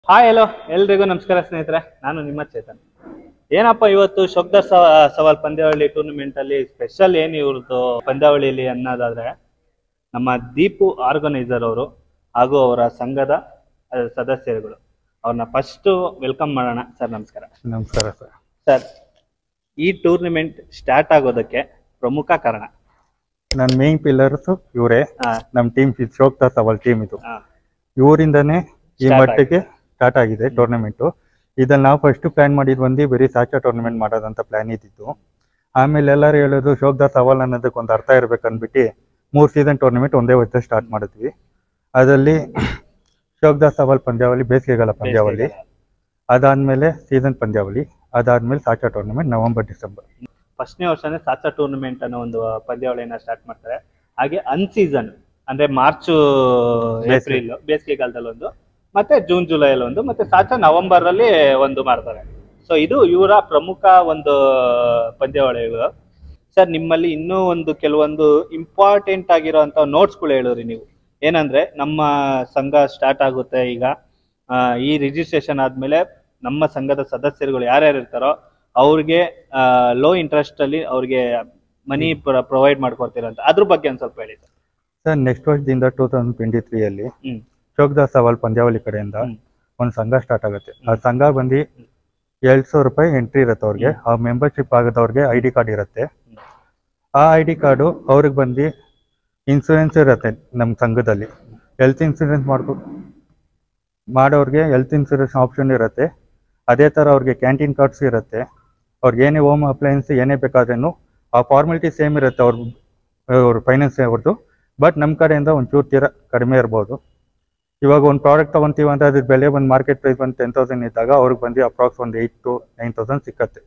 Hi hello ಎಲ್ರಿಗೂ ನಮಸ್ಕಾರ ಸ್ನೇಹಿತರೆ ನಾನು ನಿಮ್ಮ ಚೇತನ್ ಏನಪ್ಪ ಇವತ್ತು ಶಬ್ದರ್ ಸವಾಲ್ ಪಂದ್ಯಾವಳಿ ಟೂರ್ನಮೆಂಟ್ ಅಲ್ಲಿ ಸ್ಪೆಷಲ್ ಏನು ಇವ್ರದ್ದು ಪಂದ್ಯಾವಳಿಯಲ್ಲಿ ಅನ್ನೋದಾದ್ರೆ ನಮ್ಮ ದೀಪು ಆರ್ಗನೈಸರ್ ಅವರು ಹಾಗೂ ಅವರ ಸಂಘದ ಅಹ್, ಸದಸ್ಯರುಗಳು ಅವ್ರನ್ನ ಫಸ್ಟ್ ವೆಲ್ಕಮ್ ಮಾಡೋಣ ಸರ್ ನಮಸ್ಕಾರ ನಮಸ್ಕಾರ ಸರ್ ಸರ್ ಈ ಟೂರ್ನಮೆಂಟ್ ಸ್ಟಾರ್ಟ್ ಆಗೋದಕ್ಕೆ ಪ್ರಮುಖ ಕಾರಣ ನನ್ನ ಮೇನ್ ಪಿಲ್ಲರ್ಸ್ ಇವರೇ ಆ, ನಮ್ಮ ಟೀಮ್ ಶೋಕ್ತಾ ಸವಾಲ್ ಟೀಮ್ ಇದು ಆ, ಇವರಿಂದನೇ ಈ Start ಮಟ್ಟಿಗೆ ಸ್ಟಾರ್ಟ್ ಆಗಿದೆ ಟೂರ್ನಮೆಂಟು ಇದ್ರಲ್ಲಿ ನಾವು ಫಸ್ಟ್ ಪ್ಲಾನ್ ಮಾಡಿದ್ ಬಂದು ಬರೀ ಸಾಚಾ ಟೂರ್ನಮೆಂಟ್ ಮಾಡೋದಂತ ಪ್ಲಾನ್ ಇದ್ದಿತ್ತು ಆಮೇಲೆ ಎಲ್ಲರೂ ಹೇಳೋದು ಶೋಕ್ದಾ ಸವಾಲ್ ಅನ್ನೋದಕ್ಕೆ ಒಂದು ಅರ್ಥ ಇರ್ಬೇಕು ಅಂದ್ಬಿಟ್ಟು ಮೂರು ಸೀಸನ್ ಟೂರ್ನಮೆಂಟ್ ಒಂದೇ ವರ್ಷ ಸ್ಟಾರ್ಟ್ ಮಾಡಿದ್ವಿ ಅದರಲ್ಲಿ ಶೋಕ್ದಾ ಸವಾಲ್ ಪಂದ್ಯಾವಳಿ ಬೇಸಿಗೆಗಾಲ ಪಂದ್ಯಾವಳಿ ಬೇಸಿಗೆಗಾಲ. ಅದಾದ್ಮೇಲೆ ಸೀಸನ್ ಪಂದ್ಯಾವಳಿ ಅದಾದ್ಮೇಲೆ ಸಾಚಾ ಟೂರ್ನಮೆಂಟ್ ನವೆಂಬರ್ ಡಿಸೆಂಬರ್ ಫಸ್ಟ್ನೇ ವರ್ಷನೇ ಸಾಚಾ ಟೂರ್ನಮೆಂಟ್ ಅನ್ನೋ ಒಂದು ಪಂದ್ಯಾವಳಿಯನ್ನ ಸ್ಟಾರ್ಟ್ ಮಾಡ್ತಾರೆ ಹಾಗೆ ಅನ್ ಸೀಸನ್ ಅಂದ್ರೆ ಮಾರ್ಚ್ ಏಪ್ರಿಲ್ ಬೇಸಿಗೆಗಾಲದಲ್ಲಿ ಒಂದು ಮತ್ತೆ ಜೂನ್ ಜುಲೈಯಲ್ಲಿ ಒಂದು ಮತ್ತೆ ಸಾಚಾ ನವೆಂಬರ್ ಅಲ್ಲಿ ಒಂದು ಮಾಡ್ತಾರೆ ಸೊ ಇದು ಇವರ ಪ್ರಮುಖ ಒಂದು ಪಂದ್ಯಾವಳಿಗಳು ಸರ್ ನಿಮ್ಮಲ್ಲಿ ಇನ್ನೂ ಒಂದು ಕೆಲವೊಂದು ಇಂಪಾರ್ಟೆಂಟ್ ಆಗಿರೋಂಥ ನೋಟ್ಸ್ಗಳು ಹೇಳಿದ್ರಿ ನೀವು ಏನಂದ್ರೆ ನಮ್ಮ ಸಂಘ ಸ್ಟಾರ್ಟ್ ಆಗುತ್ತೆ ಈಗ ಆ, ಈ ರಿಜಿಸ್ಟ್ರೇಷನ್ ಆದ್ಮೇಲೆ ನಮ್ಮ ಸಂಘದ ಸದಸ್ಯರುಗಳು ಯಾರ್ಯಾರು ಇರ್ತಾರೋ ಅವ್ರಿಗೆ ಲೋ ಇಂಟ್ರೆಸ್ಟ್ ಅಲ್ಲಿ ಅವ್ರಿಗೆ ಮನಿ ಪ್ರೊವೈಡ್ ಮಾಡ್ಕೊಡ್ತೀರಂತ ಅದ್ರ ಬಗ್ಗೆ ಒಂದ್ ಸ್ವಲ್ಪ ಹೇಳಿ ಸರ್ ಸರ್ ನೆಕ್ಸ್ಟ್ ವರ್ಷದಿಂದ ಟೂ ತೌಸಂಡ್ ಟ್ವೆಂಟಿ ತ್ರೀಯಲ್ಲಿ ಹ್ಮ್ ಶೋಕ್ದಾಸ್ ಸವಾಲ್ ಪಂದ್ಯಾವಳಿ ಕಡೆಯಿಂದ ಹ್ಮ್. ಒಂದು ಸಂಘ ಸ್ಟಾರ್ಟ್ ಆಗುತ್ತೆ ಆ ಸಂಘ ಬಂದು ಎರಡ್ ಸಾವಿರ ರೂಪಾಯಿ ಎಂಟ್ರಿ ಇರುತ್ತೆ ಅವ್ರಿಗೆ ಆ ಮೆಂಬರ್ಶಿಪ್ ಆಗದವ್ರಿಗೆ ಐ ಡಿ ಕಾರ್ಡ್ ಇರುತ್ತೆ ಆ ಐ ಡಿ ಕಾರ್ಡು ಅವ್ರಿಗೆ ಬಂದು ಇನ್ಸೂರೆನ್ಸ್ ಇರುತ್ತೆ ನಮ್ಮ ಸಂಘದಲ್ಲಿ ಹೆಲ್ತ್ ಇನ್ಸೂರೆನ್ಸ್ ಮಾಡ್ಕೊ ಮಾಡೋರಿಗೆ ಹೆಲ್ತ್ ಇನ್ಸೂರೆನ್ಸ್ ಆಪ್ಷನ್ ಇರುತ್ತೆ ಅದೇ ಥರ ಅವ್ರಿಗೆ ಕ್ಯಾಂಟೀನ್ ಕಾರ್ಡ್ಸ್ ಇರುತ್ತೆ ಅವ್ರಿಗೆ ಏನೇ ಹೋಮ್ ಅಪ್ಲಯನ್ಸ್ ಏನೇ ಬೇಕಾದ್ರೂ ಆ ಫಾರ್ಮಾಲಿಟಿ ಸೇಮ್ ಇರುತ್ತೆ ಅವ್ರ ಅವ್ರ ಫೈನಾನ್ಸ್ ಅವ್ರದ್ದು ಬಟ್ ನಮ್ಮ ಕಡೆಯಿಂದ ಒಂಚೂರು ತೀರ ಕಡಿಮೆ ಇರ್ಬೋದು ಇವಾಗ ಒಂದು ಪ್ರಾಡಕ್ಟ್ ತೊಗೊಂತೀವಿ ಅಂತ ಅದ್ರ ಬೆಲೆ ಒಂದು ಮಾರ್ಕೆಟ್ ಪ್ರೈಸ್ ಒಂದು ಟೆನ್ ತೌಸಂಡ್ ಇದ್ದಾಗ ಅವ್ರಿಗೆ ಬಂದು ಅಪ್ರಾಕ್ಸ್ ಒಂದು ಏಯ್ಟ್ ಟು ನೈನ್ ತೌಸಂಡ್ ಸಿಕ್ಕತ್ತೆ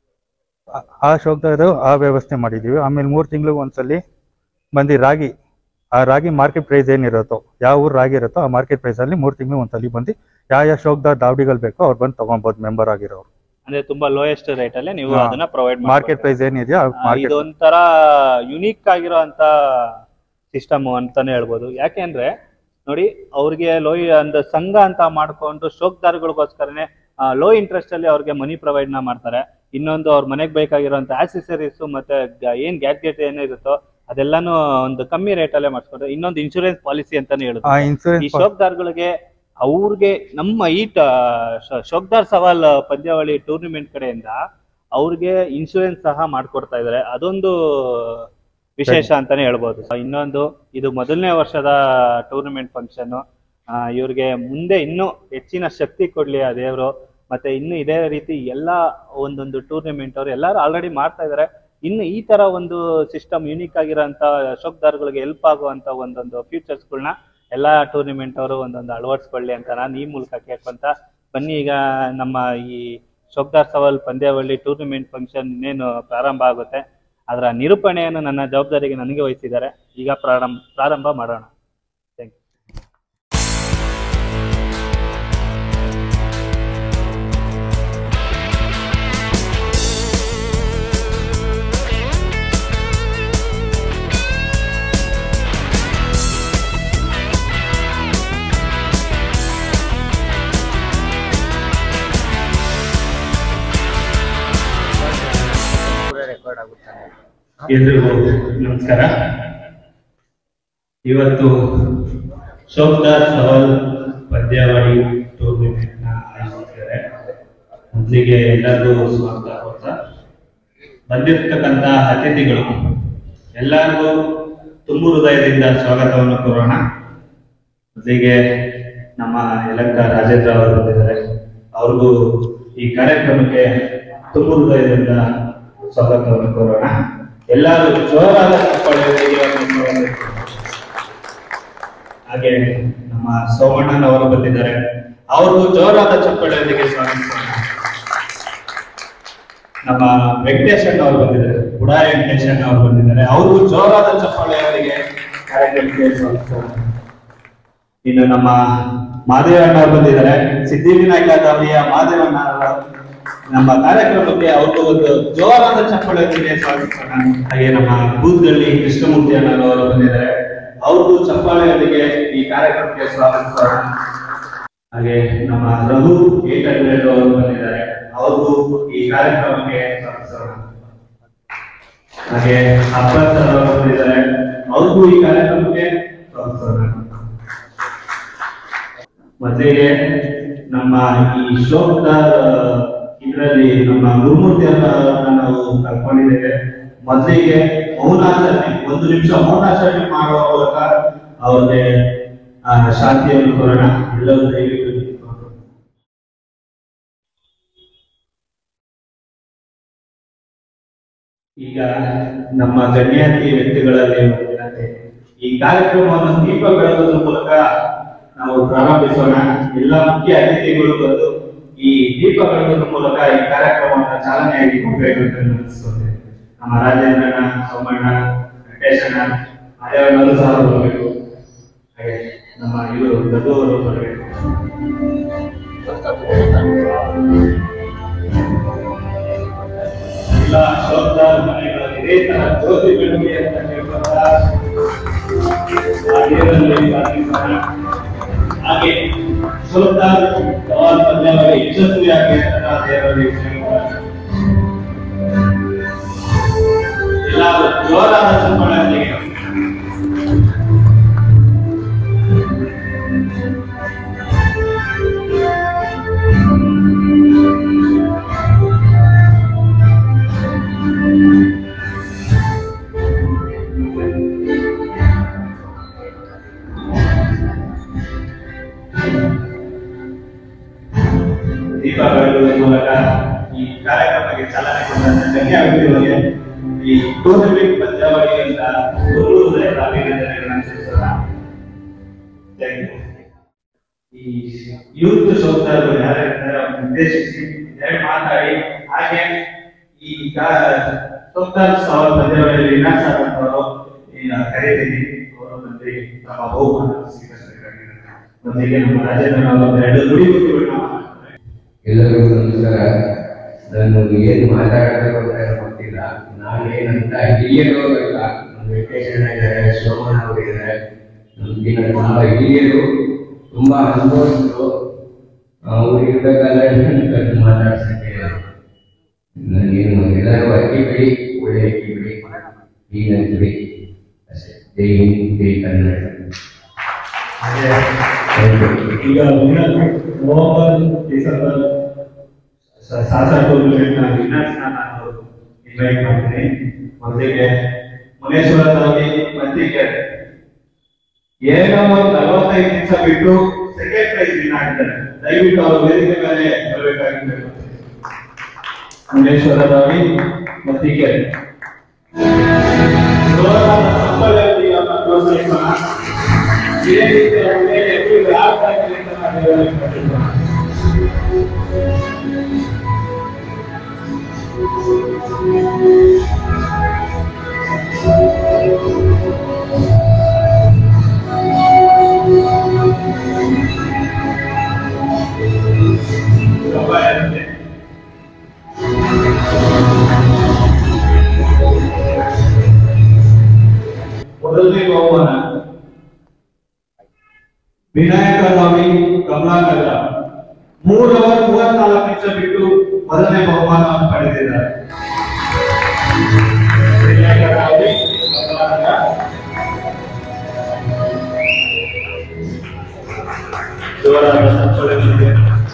ಆ- ಆ ಶೋಕ್ದಾರು ಆ ವ್ಯವಸ್ಥೆ ಮಾಡಿದ್ದೀವಿ ಆಮೇಲೆ ಮೂರು ತಿಂಗಳಿಗೆ ಒಂದ್ಸಲಿ ಬಂದು ರಾಗಿ ಆ ರಾಗಿ ಮಾರ್ಕೆಟ್ ಪ್ರೈಸ್ ಏನಿರುತ್ತೋ ಯಾವ ಊರು ರಾಗಿ ಇರುತ್ತೋ ಆ ಮಾರ್ಕೆಟ್ ಪ್ರೈಸಲ್ಲಿ ಮೂರು ತಿಂಗಳು ಒಂದ್ಸಲಿ ಬಂದು ಯಾವ ಯಾವ ಶೋಕ್ದಾರ್ ದಾವಡಿಗಳು ಬೇಕೋ ಅವ್ರು ಬಂದು ತೊಗೊಬೋದು ಮೆಂಬರ್ ಆಗಿರೋರು ಅಂದ್ರೆ ತುಂಬಾ ಲೋಯೆಸ್ಟ್ ರೇಟ್ ಅಲ್ಲಿ ನೀವು ಹಾ. ಅದನ್ನ ಪ್ರೊವೈಡ್ ಮಾರ್ಕೆಟ್ ಪ್ರೈಸ್ ಏನಿದೆಯೋ ಆ ಮಾರ್ಕೆಟ್ ಇದೊಂಥರ ಯುನೀಕ್ ಆಗಿರೋ ಅಂತ ಸಿಸ್ಟಮ್ ಅಂತಾನೆ ಹೇಳ್ಬೋದು ಯಾಕೆಂದ್ರೆ ನೋಡಿ ಅವ್ರಿಗೆ ಲೋ ಒಂದು ಸಂಘ ಅಂತ ಮಾಡ್ಕೊಂಡು ಶೋಕ್ದಾರ್ಗಳಿಗೋಸ್ಕರನೇ ಲೋ ಇಂಟ್ರೆಸ್ಟ್ ಅಲ್ಲಿ ಅವ್ರಿಗೆ ಮನಿ ಪ್ರೊವೈಡ್ ನ ಮಾಡ್ತಾರೆ ಇನ್ನೊಂದು ಅವ್ರ ಮನೆಗೆ ಬೇಕಾಗಿರೋಂಥ ಆಕ್ಸೆಸರೀಸ್ ಮತ್ತೆ ಗ- ಏನ್ ಗ್ಯಾಡ್ಗೆಟ್ ಏನಿರುತ್ತೋ ಅದೆಲ್ಲಾನು ಒಂದು ಕಮ್ಮಿ ರೇಟ್ ಅಲ್ಲೇ ಮಾಡಿಸ್ಕೊಂಡ್ರೆ ಇನ್ನೊಂದು ಇನ್ಶೂರೆನ್ಸ್ ಪಾಲಿಸಿ ಅಂತಾನೆ ಹೇಳುದು ಆ ಈ ಇನ್ಸೂರೆನ್ಸ್ ಶೋಕ್ದಾರ್ಗಳಿಗೆ ಅವ್ರಿಗೆ ನಮ್ಮ ಈ ಟ- ಶ- ಶೋಕ್ದಾರ್ ಸವಾಲ್ ಪಂದ್ಯಾವಳಿ ಟೂರ್ನಿಮೆಂಟ್ ಕಡೆಯಿಂದ ಅವ್ರಿಗೆ ಇನ್ಶೂರೆನ್ಸ್ ಸಹ ಮಾಡ್ಕೊಡ್ತಾ ಇದಾರೆ ಅದೊಂದು ವಿಶೇಷ ಅಂತಾನೆ ಹೇಳ್ಬೋದು ಇನ್ನೊಂದು ಇದು ಮೊದಲನೇ ವರ್ಷದ ಟೂರ್ನಮೆಂಟ್ ಫಂಕ್ಷನ್ ಇವ್ರಿಗೆ ಮುಂದೆ ಇನ್ನೂ ಹೆಚ್ಚಿನ ಶಕ್ತಿ ಕೊಡ್ಲಿ ಆ ದೇವರು ಮತ್ತೆ ಇನ್ನು ಇದೇ ರೀತಿ ಎಲ್ಲ ಒಂದೊಂದು ಟೂರ್ನಮೆಂಟ್ ಅವ್ರು ಎಲ್ಲರೂ ಆಲ್ರೆಡಿ ಮಾಡ್ತಾ ಇದಾರೆ ಇನ್ನು ಈ ತರ ಒಂದು ಸಿಸ್ಟಮ್ ಯುನಿಕ್ ಆಗಿರೋಂಥ ಶೋಕ್ದಾರ್ಗಳಿಗೆ ಹೆಲ್ಪ್ ಆಗುವಂತ ಒಂದೊಂದು ಫ್ಯೂಚರ್ಸ್ಗಳನ್ನ ಎಲ್ಲಾ ಟೂರ್ನಿಮೆಂಟ್ ಅವರು ಒಂದೊಂದು ಅಳವಡಿಸ್ಕೊಳ್ಳಿ ಅಂತ ನಾನು ಈ ಮೂಲಕ ಕೇಳ್ಕೊಂತ ಬನ್ನಿ ಈಗ ನಮ್ಮ ಈ ಶೋಕ್ದಾರ್ ಸವಾಲ್ ಪಂದ್ಯಾವಳಿ ಟೂರ್ನಿಮೆಂಟ್ ಫಂಕ್ಷನ್ ಇನ್ನೇನು ಪ್ರಾರಂಭ ಆಗುತ್ತೆ ಅದರ ನಿರೂಪಣೆಯನ್ನು ನನ್ನ ಜವಾಬ್ದಾರಿಗೆ ನನಗೆ ವಹಿಸಿದ್ದಾರೆ ಈಗ ಪ್ರಾರಂಭ ಪ್ರಾರಂಭ ಮಾಡೋಣ ಥ್ಯಾಂಕ್ ಯು ಎಲ್ರಿಗೂ ನಮಸ್ಕಾರ ಇವತ್ತು ಶೋಕ್ದಾರ್ ಸವಾಲ್ ಪಂದ್ಯಾವಳಿ ಟೂರ್ನಿಮೆಂಟ್ ನ ಆಯೋಜಿಸಿದ್ದಾರೆ ಮೊದಲಿಗೆ ಎಲ್ಲರಿಗೂ ಸ್ವಾಗತ ಕೋರ್ತಾ ಬಂದಿರತಕ್ಕಂತ ಅತಿಥಿಗಳು ಎಲ್ಲರಿಗೂ ತುಂಬು ಹೃದಯದಿಂದ ಸ್ವಾಗತವನ್ನು ಕೋರೋಣ ಮೊದಲಿಗೆ ನಮ್ಮ ಯಲಂಕ ರಾಜೇಂದ್ರ ಅವರು ಬಂದಿದ್ದಾರೆ ಅವ್ರಿಗೂ ಈ ಕಾರ್ಯಕ್ರಮಕ್ಕೆ ತುಂಬು ಹೃದಯದಿಂದ ಸ್ವಾಗತವನ್ನು ಕೋರೋಣ ಎಲ್ಲರೂ ಜೋರಾದ ಚಪ್ಪಾಳೆಯೊಂದಿಗೆ ಅವರನ್ನು ಸ್ವಾಗತಿಸೋಣ. ಹಾಗೆ ನಮ್ಮ ಸೋಮಣ್ಣನವರು ಬಂದಿದ್ದಾರೆ ಅವ್ರಿಗೂ ಜೋರಾದ ಚಪ್ಪಾಳೆಯೊಂದಿಗೆ ಸ್ವಾಗತಿಸೋಣ ನಮ್ಮ ವೆಂಕಟೇಶ್ ಅಣ್ಣ ಅವರು ಬಂದಿದ್ದಾರೆ ಬುಡಾ ವೆಂಕಟೇಶ್ ಅಣ್ಣ ಅವರು ಬಂದಿದ್ದಾರೆ ಅವ್ರಿಗೂ ಜೋರಾದ ಚಪ್ಪಾಳೆಯೊಂದಿಗೆ ಕಾರ್ಯಕ್ರಮಕ್ಕೆ ಸ್ವಾಗತಿಸೋಣ ಇನ್ನು ನಮ್ಮ ಮಾದೇವಣ್ಣ ಅವರು ಬಂದಿದ್ದಾರೆ ಸಿದ್ಧಿವಿನಾಯಕ ದಾವಣಿಯ ಮಾದೇವಣ್ಣ ಅವರ ನಮ್ಮ ಕಾರ್ಯಕ್ರಮಕ್ಕೆ ಅವ್ರಿಗೂ ಒಂದು ಜೋರಾದ ಚಪ್ಪಾಳೆಯೊಂದಿಗೆ ಸ್ವಾಗತಿಸೋಣ ಹಾಗೆ ನಮ್ಮ ಬೂದ್ಗಳ್ಳಿ ಕೃಷ್ಣಮೂರ್ತಿ ಅಣ್ಣನವರು ಬಂದಿದ್ದಾರೆ ಅವ್ರಿಗೂ ಚಪ್ಪಾಳೆಯೊಂದಿಗೆ ಈ ಕಾರ್ಯಕ್ರಮಕ್ಕೆ ಸ್ವಾಗತಿಸೋಣ ಹಾಗೆ ನಮ್ಮ ರಘು ಏಟ್ ಹಂಡ್ರೆಡ್ ಅವರು ಬಂದಿದ್ದಾರೆ ಅವ್ರಿಗೂ ಈ ಕಾರ್ಯಕ್ರಮಕ್ಕೆ ಸ್ವಾಗತಿಸೋಣ ಹಾಗೆ ಅಬ್ಬರ್ ಸರ್ ಅವರು ಬಂದಿದ್ದಾರೆ ಅವ್ರಿಗೂ ಈ ಕಾರ್ಯಕ್ರಮಕ್ಕೆ ಸ್ವಾಗತಿಸೋಣ ಮೊದಲಿಗೆ ನಮ್ಮ ಈ ಶ್ಲೋಕದಾರ್ ಇದರಲ್ಲಿ ನಮ್ಮ ಗುರುಮೂರ್ತಿ ಅವರನ್ನ ನಾವು ಕರ್ಕೊಂಡಿದ್ದೇವೆ ಮೊದಲಿಗೆ ಮೌನಾಚರಣೆ ಒಂದು ನಿಮಿಷ ಮೌನಾಚರಣೆ ಮಾಡುವ ಮೂಲಕ ಅವ್ರಿಗೆ ಆ, ಶಾಂತಿಯನ್ನು ಕೋರೋಣ ಎಲ್ಲರೂ ದಯವಿಟ್ಟು ನಿಂತ್ಕೊಂಡು. ಈಗ ನಮ್ಮ ಗಣ್ಯಾತಿ ವ್ಯಕ್ತಿಗಳಲ್ಲಿ ಒಂದು ವಿನಂತಿ. ಈ ಕಾರ್ಯಕ್ರಮವನ್ನು ದೀಪ ಬೆಳಗೋದ್ರ ಮೂಲಕ ನಾವು ಪ್ರಾರಂಭಿಸೋಣ ಎಲ್ಲ ಮುಖ್ಯ ಅತಿಥಿಗಳು ಬಂದು ಈ ದೀಪ ಬೆಳಗೋದ್ರ ಮೂಲಕ ಈ ಕಾರ್ಯಕ್ರಮವನ್ನು ಚಾಲನೆಯಾಗಿ ಕೊಡಬೇಕು ಅಂತ ಅನಿಸ್ತದೆ ನಮ್ಮ ರಾಜೇಂದ್ರಣ್ಣ ಸೋಮಣ್ಣ ವೆಂಕಟೇಶಣ್ಣ ಆರ್ಯವನ್ನರು ಸಹ ಬರಬೇಕು ಹಾಗೆ ನಮ್ಮ ಇವರು ಗದವರು ಬರಬೇಕು ಎಲ್ಲ ಶೋಧಾರ್ ಮನೆಗಳಲ್ಲಿ ಇದೇ ತರ ಜ್ಯೋತಿ ಬೆಳಗ್ಗೆ ಅಂತ ಹೇಳ್ಕೊಂಡ ಆ ನೀರಲ್ಲಿ ಪ್ರಾರ್ಥಿಸೋಣ. ಹಾಗೆ ಶೋಧಾರ್ ಸವಾಲ್ ಪಂದ್ಯವಾಗಿ ಯಶಸ್ವಿಯಾಗಿ ಅಂತ ನಾವು ದೇವರಲ್ಲಿ ಕೇಳ್ಕೊಳ್ಳೋಣ. ಎಲ್ಲರೂ ಜೋರಾದ ಚಪ್ಪಾಳೆಯೊಂದಿಗೆ ದೀಪ ಬೆಳಗುವುದರ ಮೂಲಕ ಈ ಕಾರ್ಯಕ್ರಮಕ್ಕೆ ಚಾಲನೆ ಕೊಟ್ಟಂತ ಗಣ್ಯ ವ್ಯಕ್ತಿಗಳಿಗೆ ಈ ಟೂರ್ನಮೆಂಟ್ ಪಂದ್ಯಾವಳಿಯಿಂದ ಒಂದು ಹೃದಯದ ಅಭಿನಂದನೆಗಳನ್ನು ಸಲ್ಲಿಸೋಣ Thank you. ಈ ಯೂತ್ ಶೋಧಕರು ಯಾರಿರ್ತಾರೆ ಅವ್ರನ್ನ ಉದ್ದೇಶಿಸಿ ಎರಡು ಮಾತಾಡಿ ಹಾಗೆ ಈ ಶೋಧಕರ ಸವಾಲ್ ಪಂದ್ಯಾವಳಿಯಲ್ಲಿ ವಿನಾಶ ಅವರು ಕರೀತೀನಿ ಅವರು ಬಂದು ತಮ್ಮ ಬಹುಮಾನ ಸ್ವೀಕರಿಸಬೇಕಾಗಿದೆ ಮೊದಲಿಗೆ ನಮ್ಮ ರಾಜೇಂದ್ರ ಅವರು ಎರಡು ನುಡಿ ಮುತ್ತುಗಳನ್ನ ಮಾತಾಡ್ತಾರೆ. ಎಲ್ಲರಿಗೂ ನಮಸ್ಕಾರ ನಾನು ಏನು ಮಾತಾಡಬೇಕು ಅಂತ ಗೊತ್ತಿಲ್ಲ ನಾನೇನಂತ ಹಿರಿಯರು ಅಲ್ಲ ನಮ್ಮ ವೆಂಕಟೇಶಣ್ಣ ಇದ್ದಾರೆ ಸೋಮಣ್ಣ ಅವರು ಇದ್ದಾರೆ ನಮ್ಗಿನ ತುಂಬಾ ಹಿರಿಯರು ತುಂಬಾ ಅನುಭವಿಸಿದ್ರು ಅವ್ರು ಇರ್ಬೇಕಾದ್ರೆ ನನ್ನ ಕರೆದು ಮಾತಾಡ್ಸಕ್ಕೆ ನನಗೇನು ಎಲ್ಲರೂ ಅಕ್ಕಿ ಬಿಡಿ ಒಳ್ಳೆ ಅಕ್ಕಿ ಬಿಡಿ ಈಗ ಬಿಡಿ ಅಷ್ಟೇ ಜೈ ಹಿಂದ್ ಜೈ ಕನ್ನಡ ಹಾಗೆ Thank you. ಈಗ ಮುಂದಿನ ನವೆಂಬರ್ ಡಿಸೆಂಬರ್ ಸಾಸರ ಟೂರ್ನಮೆಂಟ್ ನ ವಿನ್ನರ್ಸ್ ನಾನು ಇನ್ವೈಟ್ ಮಾಡ್ತೀನಿ ಮೊದಲಿಗೆ ಮುನೇಶ್ವರ ತಾವಿ ಮತ್ತಿಗೆ ಏಳ್ನೂರ ನಲವತ್ತೈದು ನಿಮಿಷ ಬಿಟ್ಟು ಸೆಕೆಂಡ್ ಪ್ರೈಸ್ ವಿನ್ ಆಗಿದ್ದಾರೆ ದಯವಿಟ್ಟು ಅವರು ವೇದಿಕೆ ಮೇಲೆ ಬರಬೇಕಾಗಿ ಮುನೇಶ್ವರ ತಾವಿ ಮತ್ತಿಗೆ ಪ್ರೋತ್ಸಾಹಿಸೋಣ ಇದೇ ರೀತಿ ಅವ್ರ ಮೇಲೆ ಎಲ್ರಿಗೂ ಯಾವ ಕಾರಣದಿಂದ ನಾವು ಹೇಳಲಿಕ್ಕೆ ಹೊರಟಿಲ್ಲ. ತುಂಬಾ ಇರುತ್ತೆ. ಮೊದಲನೇ ಬಹುಮಾನ ವಿನಾಯಕ ಸ್ವಾಮಿ ಕಮಲಾನಗರ ಮೂರು ಅವರ್ ಮೂವತ್ನಾಲ್ಕು ನಿಮಿಷ ಬಿಟ್ಟು ಮೊದಲನೇ ಬಹುಮಾನವನ್ನು ಪಡೆದಿದ್ದಾರೆ ವಿನಾಯಕ ಸ್ವಾಮಿ ಕಮಲಾನಗರ ಜೋರಾದ ಚಪ್ಪಾಳೆಯೊಂದಿಗೆ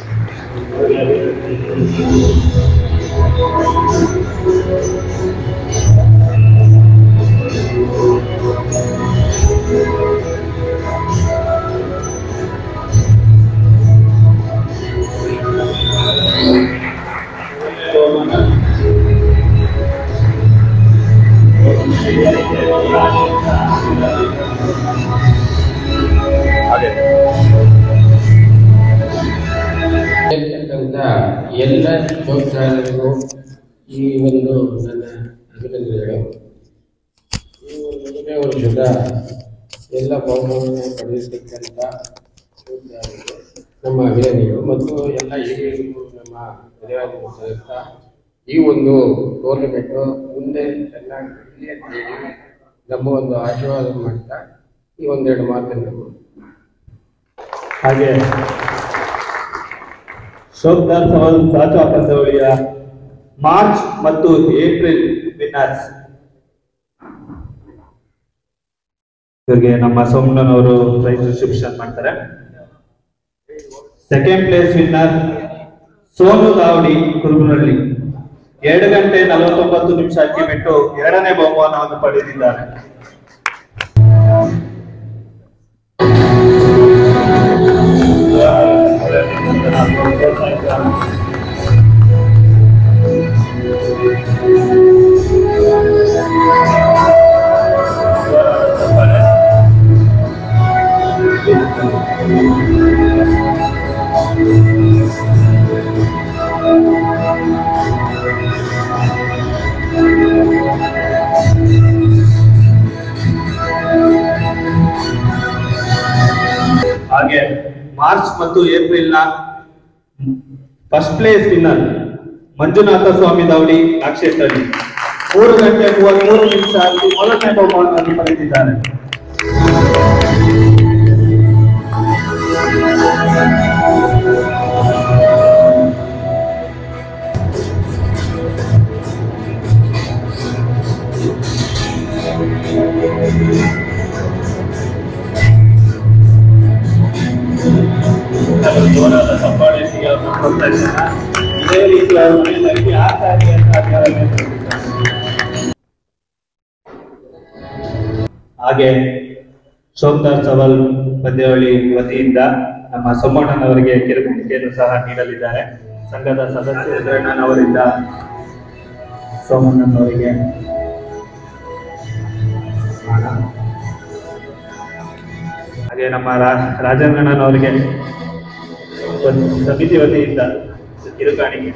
ಇರ್ತಕ್ಕಂಥ ಎಲ್ಲ ಶೋಧಕರಿಗೂ ಈ ಒಂದು ನನ್ನ ಅಭಿನಂದನೆಗಳು ಈ ಒಂದು ಎರಡನೇ ವರ್ಷದ ಎಲ್ಲ ಬಹುಮಾನ ಪಡೆದಿರ್ತಕ್ಕಂಥ ಶೋಧಕರಿಗೆ ನಮ್ಮ ಅಭಿನಂದನೆಗಳು ಮತ್ತು ಎಲ್ಲ ಹಿರಿಯರಿಗೂ ನಮ್ಮ ಧನ್ಯವಾದ ಈ ಒಂದು ಟೂರ್ನಮೆಂಟು ಮುಂದೆ ಚೆನ್ನಾಗಿ ಬರಲಿ ಅಂತ ಹೇಳಿ ನಮ್ಮ ಒಂದು ಆಶೀರ್ವಾದ ಮಾಡ್ತಾ ಈ ಒಂದೆರಡು ಮಾತನ್ನು ಹಾಗೆ ಶೋಕ್ದಾರ್ ಸವಾಲ್ ಸಾಚಾ ಪಂದ್ಯಾವಳಿಯ ಮಾರ್ಚ್ ಮತ್ತು ಏಪ್ರಿಲ್ ವಿನ್ನರ್ಸ್ ಇವರಿಗೆ ನಮ್ಮ ಸೋಮಣ್ಣನವರು ಪ್ರೈಸ್ ಡಿಸ್ಟ್ರಿಬ್ಯೂಷನ್ ಮಾಡ್ತಾರೆ ಸೆಕೆಂಡ್ ಪ್ಲೇಸ್ ವಿನ್ನರ್ ಸೋನು ದಾವಡಿ ಕುರುಬನಹಳ್ಳಿ ಎರಡು ಗಂಟೆ ನಲವತ್ತೊಂಬತ್ತು ನಿಮಿಷ ಅಕ್ಕಿ ಬಿಟ್ಟು ಎರಡನೇ ಬಹುಮಾನವನ್ನು ಪಡೆದಿದ್ದಾರೆ ಹಾಗೆ ಮಾರ್ಚ್ ಮತ್ತು ಏಪ್ರಿಲ್ ನ first place winner Manjunatha Swamy ದಾವಡಿ ನಾಕ್ಷೇತ್ರಳ್ಳಿ ಮೂರು ಗಂಟೆ ಮೂವತ್ಮೂರು ನಿಮಿಷ ಅಲ್ಲಿ ಮೊದಲನೇ ಬಹುಮಾನವನ್ನು ಪಡೆದಿದ್ದಾರೆ ಜೋರಾದ ಚಪ್ಪಾಳೆಯೊಂದಿಗೆ ಅವ್ರನ್ನ ಕೊಡ್ತಾ ಇದ್ದಾರೆ. ಇದೇ ರೀತಿ ಅವ್ರ ಮನೆಯಲ್ಲಿ ಆಗ್ತಾ ಇದೆ ಅಂತ ಆಚಾರವನ್ನು ತಿಳಿಸಿದ್ದಾರೆ. ಹಾಗೆ ಶೋಕ್ದಾರ್ ಸವಾಲ್ ಪಂದ್ಯಾವಳಿ ವತಿಯಿಂದ ನಮ್ಮ ಸೋಮಣ್ಣನವರಿಗೆ ಕಿರುಕಾಣಿಕೆಯನ್ನು ಸಹ ನೀಡಲಿದ್ದಾರೆ ಸಂಘದ ಸದಸ್ಯ ರುದ್ರಣ್ಣನವರಿಂದ ಸೋಮಣ್ಣನವರಿಗೆ ಹಾಗೆ ನಮ್ಮ ರಾ- ರಾಜೇಂದ್ರಣ್ಣನವರಿಗೆ ಒಂದು ಸಮಿತಿ ವತಿಯಿಂದ ಕಿರುಕಾಣಿಕೆ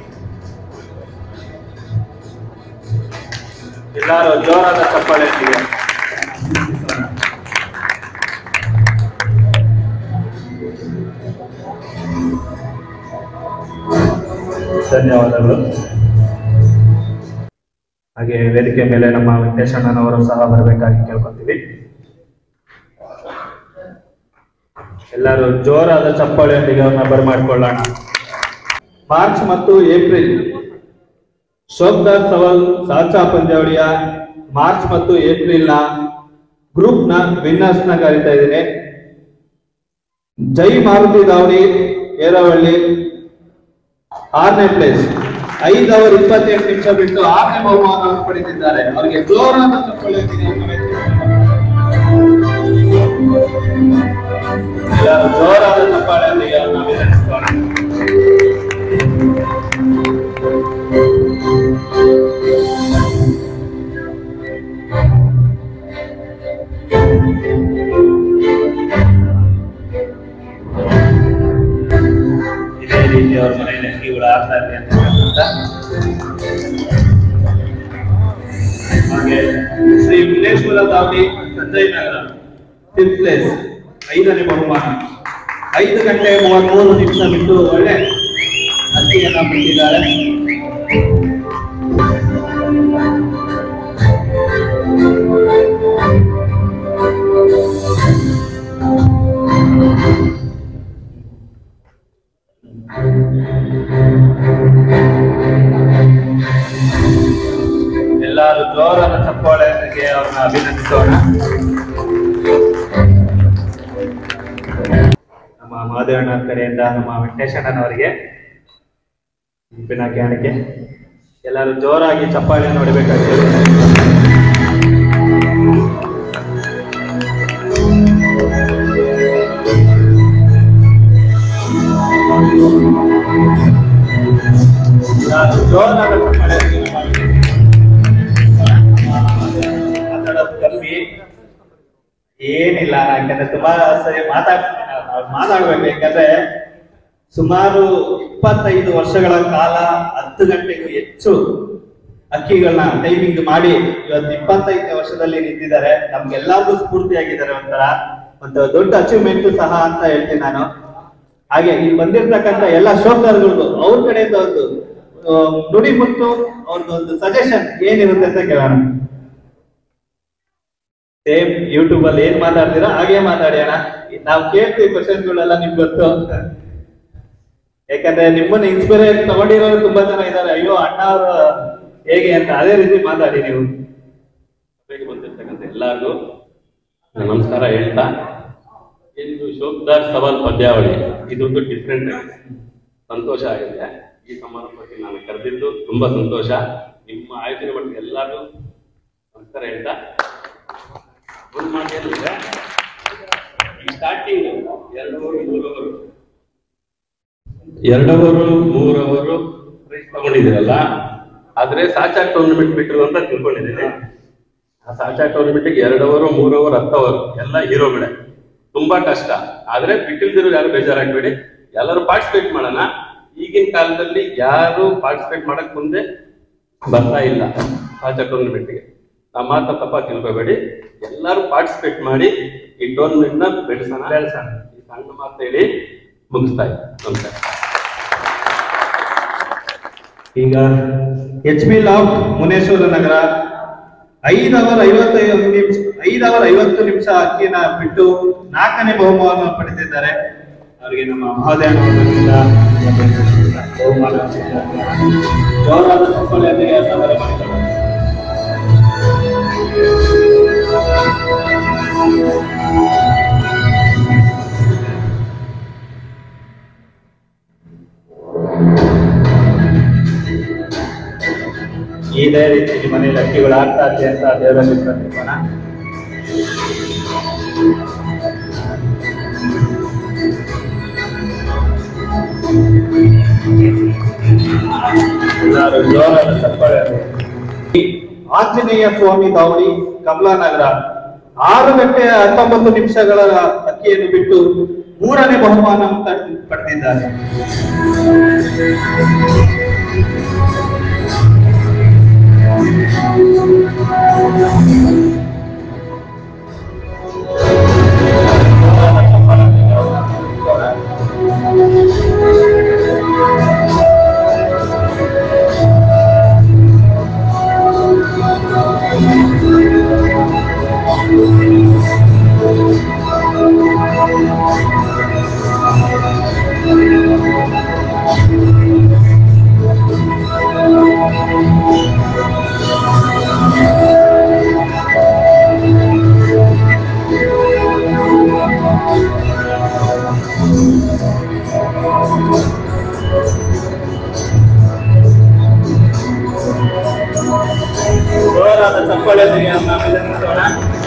ಎಲ್ಲರೂ ಜೋರಾದ ಚಪ್ಪಾಳೆಯೊಂದಿಗೆ ಧನ್ಯವಾದಗಳು ಹಾಗೆ ವೇದಿಕೆ ಮೇಲೆ ನಮ್ಮ ವೆಂಕಟೇಶಣ್ಣನವರು ಸಹ ಬರಬೇಕಾಗಿ ಕೇಳ್ಕೊತೀವಿ ಎಲ್ಲರೂ ಜೋರಾದ ಚಪ್ಪಾಳೆಯೊಂದಿಗೆ ಅವ್ರನ್ನ ಬರಮಾಡ್ಕೊಳ್ಳೋಣ ಮಾರ್ಚ್ ಮತ್ತು ಏಪ್ರಿಲ್ ಶೋಕ್ದಾರ್ ಸವಾಲ್ ಸಾಚಾ ಪಂದ್ಯಾವಳಿಯ ಮಾರ್ಚ್ ಮತ್ತು ಏಪ್ರಿಲ್ ನ ಗ್ರೂಪ್ ನ ವಿನ್ನರ್ಸ್ ನ ಕರೀತಾ ಇದ್ದೀನಿ ಜೈ ಮಾರುತಿ ದಾವಡಿ ಏರವಳ್ಳಿ ಆರನೇ ಪ್ಲೇಸ್ ಐದು ಅವರ್ ಇಪ್ಪತ್ತೆಂಟು ನಿಮಿಷ ಬಿಟ್ಟು ಆರನೇ ಬಹುಮಾನವನ್ನು ಪಡೆದಿದ್ದಾರೆ ಅವರಿಗೆ ಜೋರಾದ ಚಪ್ಪಾಳೆಯೊಂದಿಗೆ ನಮ್ಮ ಎಲ್ಲರೂ ಜೋರಾದ ಚಪ್ಪಾಳೆಯೊಂದಿಗೆ ಅವ್ರನ್ನ ಅಭಿನಂದಿಸೋಣ ಇದೇ ರೀತಿ ಅವ್ರ ಮನೆಯಲ್ಲಿ ಅಂಗಿಗಳು ಆಗ್ತಾ ಇದೆ ಅಂತ ಹೇಳ್ತಾ ಹಾಗೆ ಶ್ರೀ ವಿಲೇಶ್ವರ ದಾವಡಿ ಸಂಜಯ್ ನಗರ ಫಿಫ್ತ್ ಪ್ಲೇಸ್ ಐದನೇ ಬಹುಮಾನ ಐದು ಗಂಟೆ ಮೂವತ್ಮೂರು ನಿಮಿಷ ಬಿಟ್ಟು ಒಳ್ಳೆ ಅತ್ತಿಗೆಯನ್ನ ಬಿಟ್ಟಿದ್ದಾರೆ ಎಲ್ಲರೂ ಜೋರಾದ ಚಪ್ಪಾಳೆಯೊಂದಿಗೆ ಅವ್ರನ್ನ ಅಭಿನಂದಿಸೋಣ ನಮ್ಮ ಮಹದೇವಣ್ಣ ಕಡೆಯಿಂದ ನಮ್ಮ ವೆಂಕಟೇಶಣ್ಣನವರಿಗೆ ಗುಂಪಿನ ಕಾಣಿಕೆ ಎಲ್ಲರೂ ಜೋರಾಗಿ ಚಪ್ಪಾಳೆ ನೋಡಬೇಕಾಗ್ತದೆ ಎಲ್ಲರೂ ಜೋರಾದ ಚಪ್ಪಾಳೆಯೊಂದಿಗೆ ಮಾತಾಡೋದು ಕಮ್ಮಿ ಏನಿಲ್ಲ ಯಾಕಂದ್ರೆ ತುಂಬಾ ಸರಿ ಮಾತಾಡ್ತೀನಿ ಅವ್ರು ಮಾತಾಡ್ಬೇಕು ಯಾಕಂದ್ರೆ ಸುಮಾರು ಇಪ್ಪತ್ತೈದು ವರ್ಷಗಳ ಕಾಲ ಹತ್ತು ಗಂಟೆಗೂ ಹೆಚ್ಚು ಅಕ್ಕಿಗಳನ್ನ ಟೈಮಿಂಗ್ ಮಾಡಿ ಇವತ್ತು ಇಪ್ಪತ್ತೈದನೇ ವರ್ಷದಲ್ಲಿ ನಿಂತಿದ್ದಾರೆ ನಮ್ಗೆಲ್ಲರಿಗೂ ಸ್ಫೂರ್ತಿಯಾಗಿದ್ದಾರೆ ಒಂಥರ ಒಂದು ದೊಡ್ಡ ಅಚೀವ್ಮೆಂಟ್ ಸಹ ಅಂತ ಹೇಳ್ತೀನಿ ನಾನು ಹಾಗೆ ಇಲ್ಲಿ ಬಂದಿರ್ತಕ್ಕಂಥ ಎಲ್ಲ ಶೋಕರ್ಗಳಿಗೂ ಅವ್ರ ಕಡೆಯಿಂದ ಒಂದು ಆ, ನುಡಿ ಮತ್ತು ಅವ್ರದ್ದು ಒಂದು ಸಜೆಷನ್ ಏನಿರುತ್ತೆ ಅಂತ ಕೇಳೋಣ ಸೇಮ್ ಯೂಟ್ಯೂಬ್ ಅಲ್ಲಿ ಏನ್ ಮಾತಾಡ್ತೀರಾ ಹಾಗೆ ಮಾತಾಡಿ ಅಣ್ಣ ನಾವು ಕೇಳ್ತೀವಿ ಕ್ವಶನ್ಗಳೆಲ್ಲ ನಿಮ್ಗೆ ಗೊತ್ತು ಯಾಕಂದ್ರೆ ನಿಮ್ಮನ್ನ ಇನ್ಸ್ಪೈರ್ ತಗೊಂಡಿರೋರು ತುಂಬಾ ಜನ ಇದ್ದಾರೆ ಅಯ್ಯೋ ಅಣ್ಣ ಅವರು ಹೇಗೆ ಅಂತ ಅದೇ ರೀತಿ ಮಾತಾಡಿ ನೀವು ಸಭೆಗೆ ಬಂದಿರ್ತಕ್ಕಂಥ ಎಲ್ಲರಿಗೂ ನಾನು ನಮಸ್ಕಾರ ಹೇಳ್ತಾ ಇದು ಶೋಕ್ದಾರ್ ಸವಾಲ್ ಪದ್ಯಾವಳಿ ಇದೊಂದು ಡಿಫ್ರೆಂಟ್ ಸಂತೋಷ ಆಗಿದೆ ಈ ಸಮಾರಂಭಕ್ಕೆ ನಾನು ಕರೆದಿದ್ದು ತುಂಬಾ ಸಂತೋಷ ನಿಮ್ಮ ಆಯೋಜನೆ ಮಾಡಿದ ಎಲ್ಲರಿಗೂ ನಮಸ್ಕಾರ ಹೇಳ್ತಾ ಒಂದು ಮಾತು ಏನಂದ್ರೆ ಈ ಸ್ಟಾರ್ಟಿಂಗ್ ಎರಡೂವರೆ ಮೂರವರು ಎರಡವರು ಮೂರವರು ಪ್ರೈಸ್ ತಗೊಂಡಿದ್ದೀರಲ್ಲ ಆದ್ರೆ ಸಾಚಾ ಟೂರ್ನಮೆಂಟ್ ಬಿಟ್ಟರು ಅಂತ ತಿಳ್ಕೊಂಡಿದ್ದೀನಿ ಆ ಸಾಚಾ ಟೂರ್ನಮೆಂಟ್ಗೆ ಎರಡು ಓವರ್ ಮೂರು ಓವರ್ ಹತ್ತು ಓವರ್ ಎಲ್ಲ ಹೀರೋಗಳೇ ತುಂಬಾ ಕಷ್ಟ ಆದ್ರೆ ಬಿಟ್ಟಿಲ್ದಿರೋ ಯಾರು ಬೇಜಾರಾಗ್ಬೇಡಿ ಎಲ್ಲರೂ ಪಾರ್ಟಿಸಿಪೇಟ್ ಮಾಡೋಣ ಈಗಿನ ಕಾಲದಲ್ಲಿ ಯಾರು ಪಾರ್ಟಿಸಿಪೇಟ್ ಮಾಡಕ್ ಮುಂದೆ ಬರ್ತಾ ಇಲ್ಲ ಸಾಚಾ ಟೂರ್ನಮೆಂಟ್ಗೆ ನಮ್ಮ ಮಾತ ತಪ್ಪ ತಿಳ್ಕೊಬೇಡಿ ಎಲ್ಲರೂ ಪಾರ್ಟಿಸಿಪೇಟ್ ಮಾಡಿ ಈ ಟೂರ್ನಮೆಂಟ್ ನ ಬೆಳೆಸೋಣ ಬೆಳೆಸೋಣ ಈ ಸಣ್ಣ ಮಾತು ಹೇಳಿ ಮುಗಿಸ್ತಾ ಇದ್ದೀನಿ ನಮಸ್ಕಾರ ಈಗ H B loft Muneshwara Nagar ಐದ್ ಅವರ್ ಐವತ್ತೈದು ನಿಮಿಷ ಐದ್ ಅವರ್ ಐವತ್ತು ನಿಮಿಷ ಅಕ್ಕಿನ ಬಿಟ್ಟು ನಾಲ್ಕನೇ ಬಹುಮಾನ ಪಡೆದಿದ್ದಾರೆ ಅವರಿಗೆ ನಮ್ಮ ಮಹೋದಯ ಅವರಿಂದ ಬಹುಮಾನ ಜೋರಾದ ಚಪ್ಪಾಳೆಯೊಂದಿಗೆ ಸಮಾರಂಭ ಮಾಡಿದ್ದಾರೆ. ಇದೇ ರೀತಿ ನಿಮ್ಮ ಮನೆಯಲ್ಲಿ ಅಕ್ಕಿಗಳು ಆಗ್ತಾ ಇದೆ ಅಂತ ದೇವರಲ್ಲಿ ಪ್ರಾರ್ಥಿಸೋಣ ಎಲ್ಲರೂ ಜೋರಾದ ಚಪ್ಪಾಳೆ ಈ ಆಂಜನೇಯ ಸ್ವಾಮಿ ದಾವಣಿ ಕಮಲಾನಗರ ಆರು ಗಂಟೆ ಹತ್ತೊಂಬತ್ತು ನಿಮಿಷಗಳ ಅಕ್ಕಿಯನ್ನು ಬಿಟ್ಟು ಮೂರನೇ ಬಹುಮಾನ ಪಡೆದಿದ್ದಾರೆ ಜೋರಾದ ಚಪ್ಪಾಳೆಯೊಂದಿಗೆ ನಮ್ಮ ಅಭಿನಂದಿಸೋಣ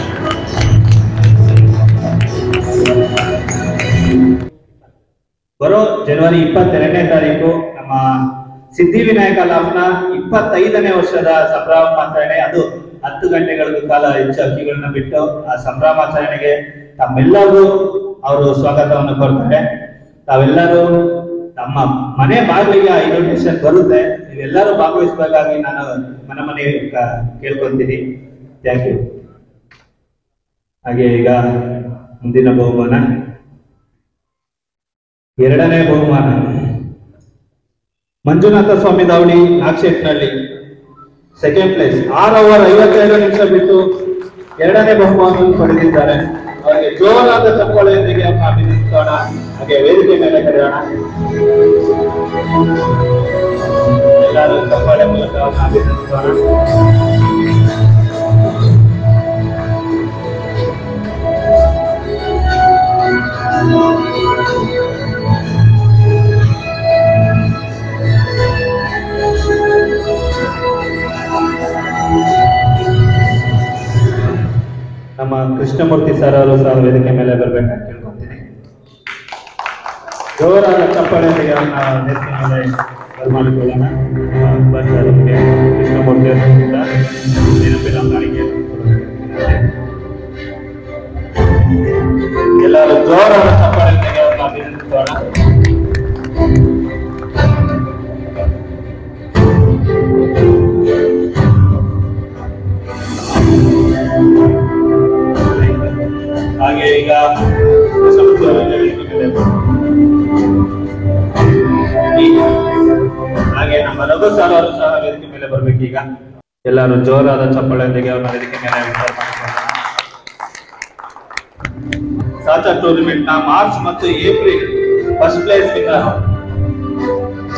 ಬರೋ ಜನವರಿ ಇಪ್ಪತ್ತೆರಡನೇ ತಾರೀಕು ನಮ್ಮ ಸಿದ್ಧಿವಿನಾಯಕ ಲಾಭನ ಇಪ್ಪತ್ತೈದನೇ ವರ್ಷದ ಸಂಭ್ರಮಾಚರಣೆ ಅದು ಹತ್ತು ಗಂಟೆಗಳಿಗೂ ಕಾಲ ಹೆಚ್ಚು ಅಕ್ಕಿಗಳನ್ನ ಬಿಟ್ಟು ಆ ಸಂಭ್ರಮಾಚರಣೆಗೆ ತಮ್ಮೆಲ್ಲರಿಗೂ ಅವರು ಸ್ವಾಗತವನ್ನು ಕೋರ್ತಾರೆ ತಾವೆಲ್ಲರೂ ತಮ್ಮ ಮನೆ ಬಾಗಿಲಿಗೆ ಆ ಇನ್ವಿಟೇಷನ್ ಬರುತ್ತೆ ನೀವೆಲ್ಲರೂ ಭಾಗವಹಿಸಬೇಕಾಗಿ ನಾನು ಮನೆ ಮನೆ ಕೇಳ್ಕೊಂತೀನಿ ಥ್ಯಾಂಕ್ ಯು ಹಾಗೆ ಈಗ ಮುಂದಿನ ಬಹುಮಾನ ಎರಡನೇ ಬಹುಮಾನ ಮಂಜುನಾಥ ಸ್ವಾಮಿ ದಾವಡಿ ನಾಕ್ಷೇಟ್ನಳ್ಳಿ ಸೆಕೆಂಡ್ ಪ್ಲೇಸ್ ಆರು ಅವರ್ ಐವತ್ತೈದು ನಿಮಿಷ ಬಿಟ್ಟು ಎರಡನೇ ಬಹುಮಾನವನ್ನು ಪಡೆದಿದ್ದಾರೆ ಅವರಿಗೆ ಜೋರಾದ ಚಪ್ಪಾಳೆಯೊಂದಿಗೆ ಅವ್ರನ್ನ ಅಭಿನಂದಿಸೋಣ ಹಾಗೆ ವೇದಿಕೆ ಮೇಲೆ ಕರೆಯೋಣ ಎಲ್ಲರೂ ಚಪ್ಪಾಳೆ ಮೂಲಕ ಅವ್ರನ್ನ ಅಭಿನಂದಿಸೋಣ ನಮ್ಮ ಕೃಷ್ಣಮೂರ್ತಿ ಸರ್ ಅವರು ಸಹ ವೇದಿಕೆ ಮೇಲೆ ಬರ್ಬೇಕಂತ ಕೇಳ್ಕೊತೀನಿ ಜೋರಾದ ಚಪ್ಪಾಳೆಯೊಂದಿಗೆ ಅವ್ರನ್ನ ವೇದಿಕೆ ಮೇಲೆ ಬರ್ಮಾಡಿಕೊಳ್ಳೋಣ ಅಕ್ಬರ್ ಸರ್ ಅವರಿಗೆ ಕೃಷ್ಣಮೂರ್ತಿ ಅವರಿಂದ ನೆನಪಿನ ಕಾಣಿಕೆ ಎಲ್ಲರೂ ಜೋರಾದ ಚಪ್ಪಾಳೆಯೊಂದಿಗೆ ಅವ್ರನ್ನ ಅಭಿನಂದಿಸೋಣ ಹಾಗೆ ಈಗ ಕೃಷ್ಣಮೂರ್ತಿ ಅವರಿಗೆ ವೇದಿಕೆ ಮೇಲೆ ಹಾಗೆ ನಮ್ಮ ರಘು ಸರ್ ಅವರು ಸಹ ವೇದಿಕೆ ಮೇಲೆ ಬರ್ಬೇಕೀಗ ಎಲ್ಲರೂ ಜೋರಾದ ಚಪ್ಪಾಳೆಯೊಂದಿಗೆ ಅವ್ರನ್ನ ವೇದಿಕೆ ಮೇಲೆ ವಿಚಾರ ಮಾಡಿಕೊಳ್ಳೋಣ ಸಾಚಾ ಟೂರ್ನಿಮೆಂಟ್ ನ ಮಾರ್ಚ್ ಮತ್ತು April first place winner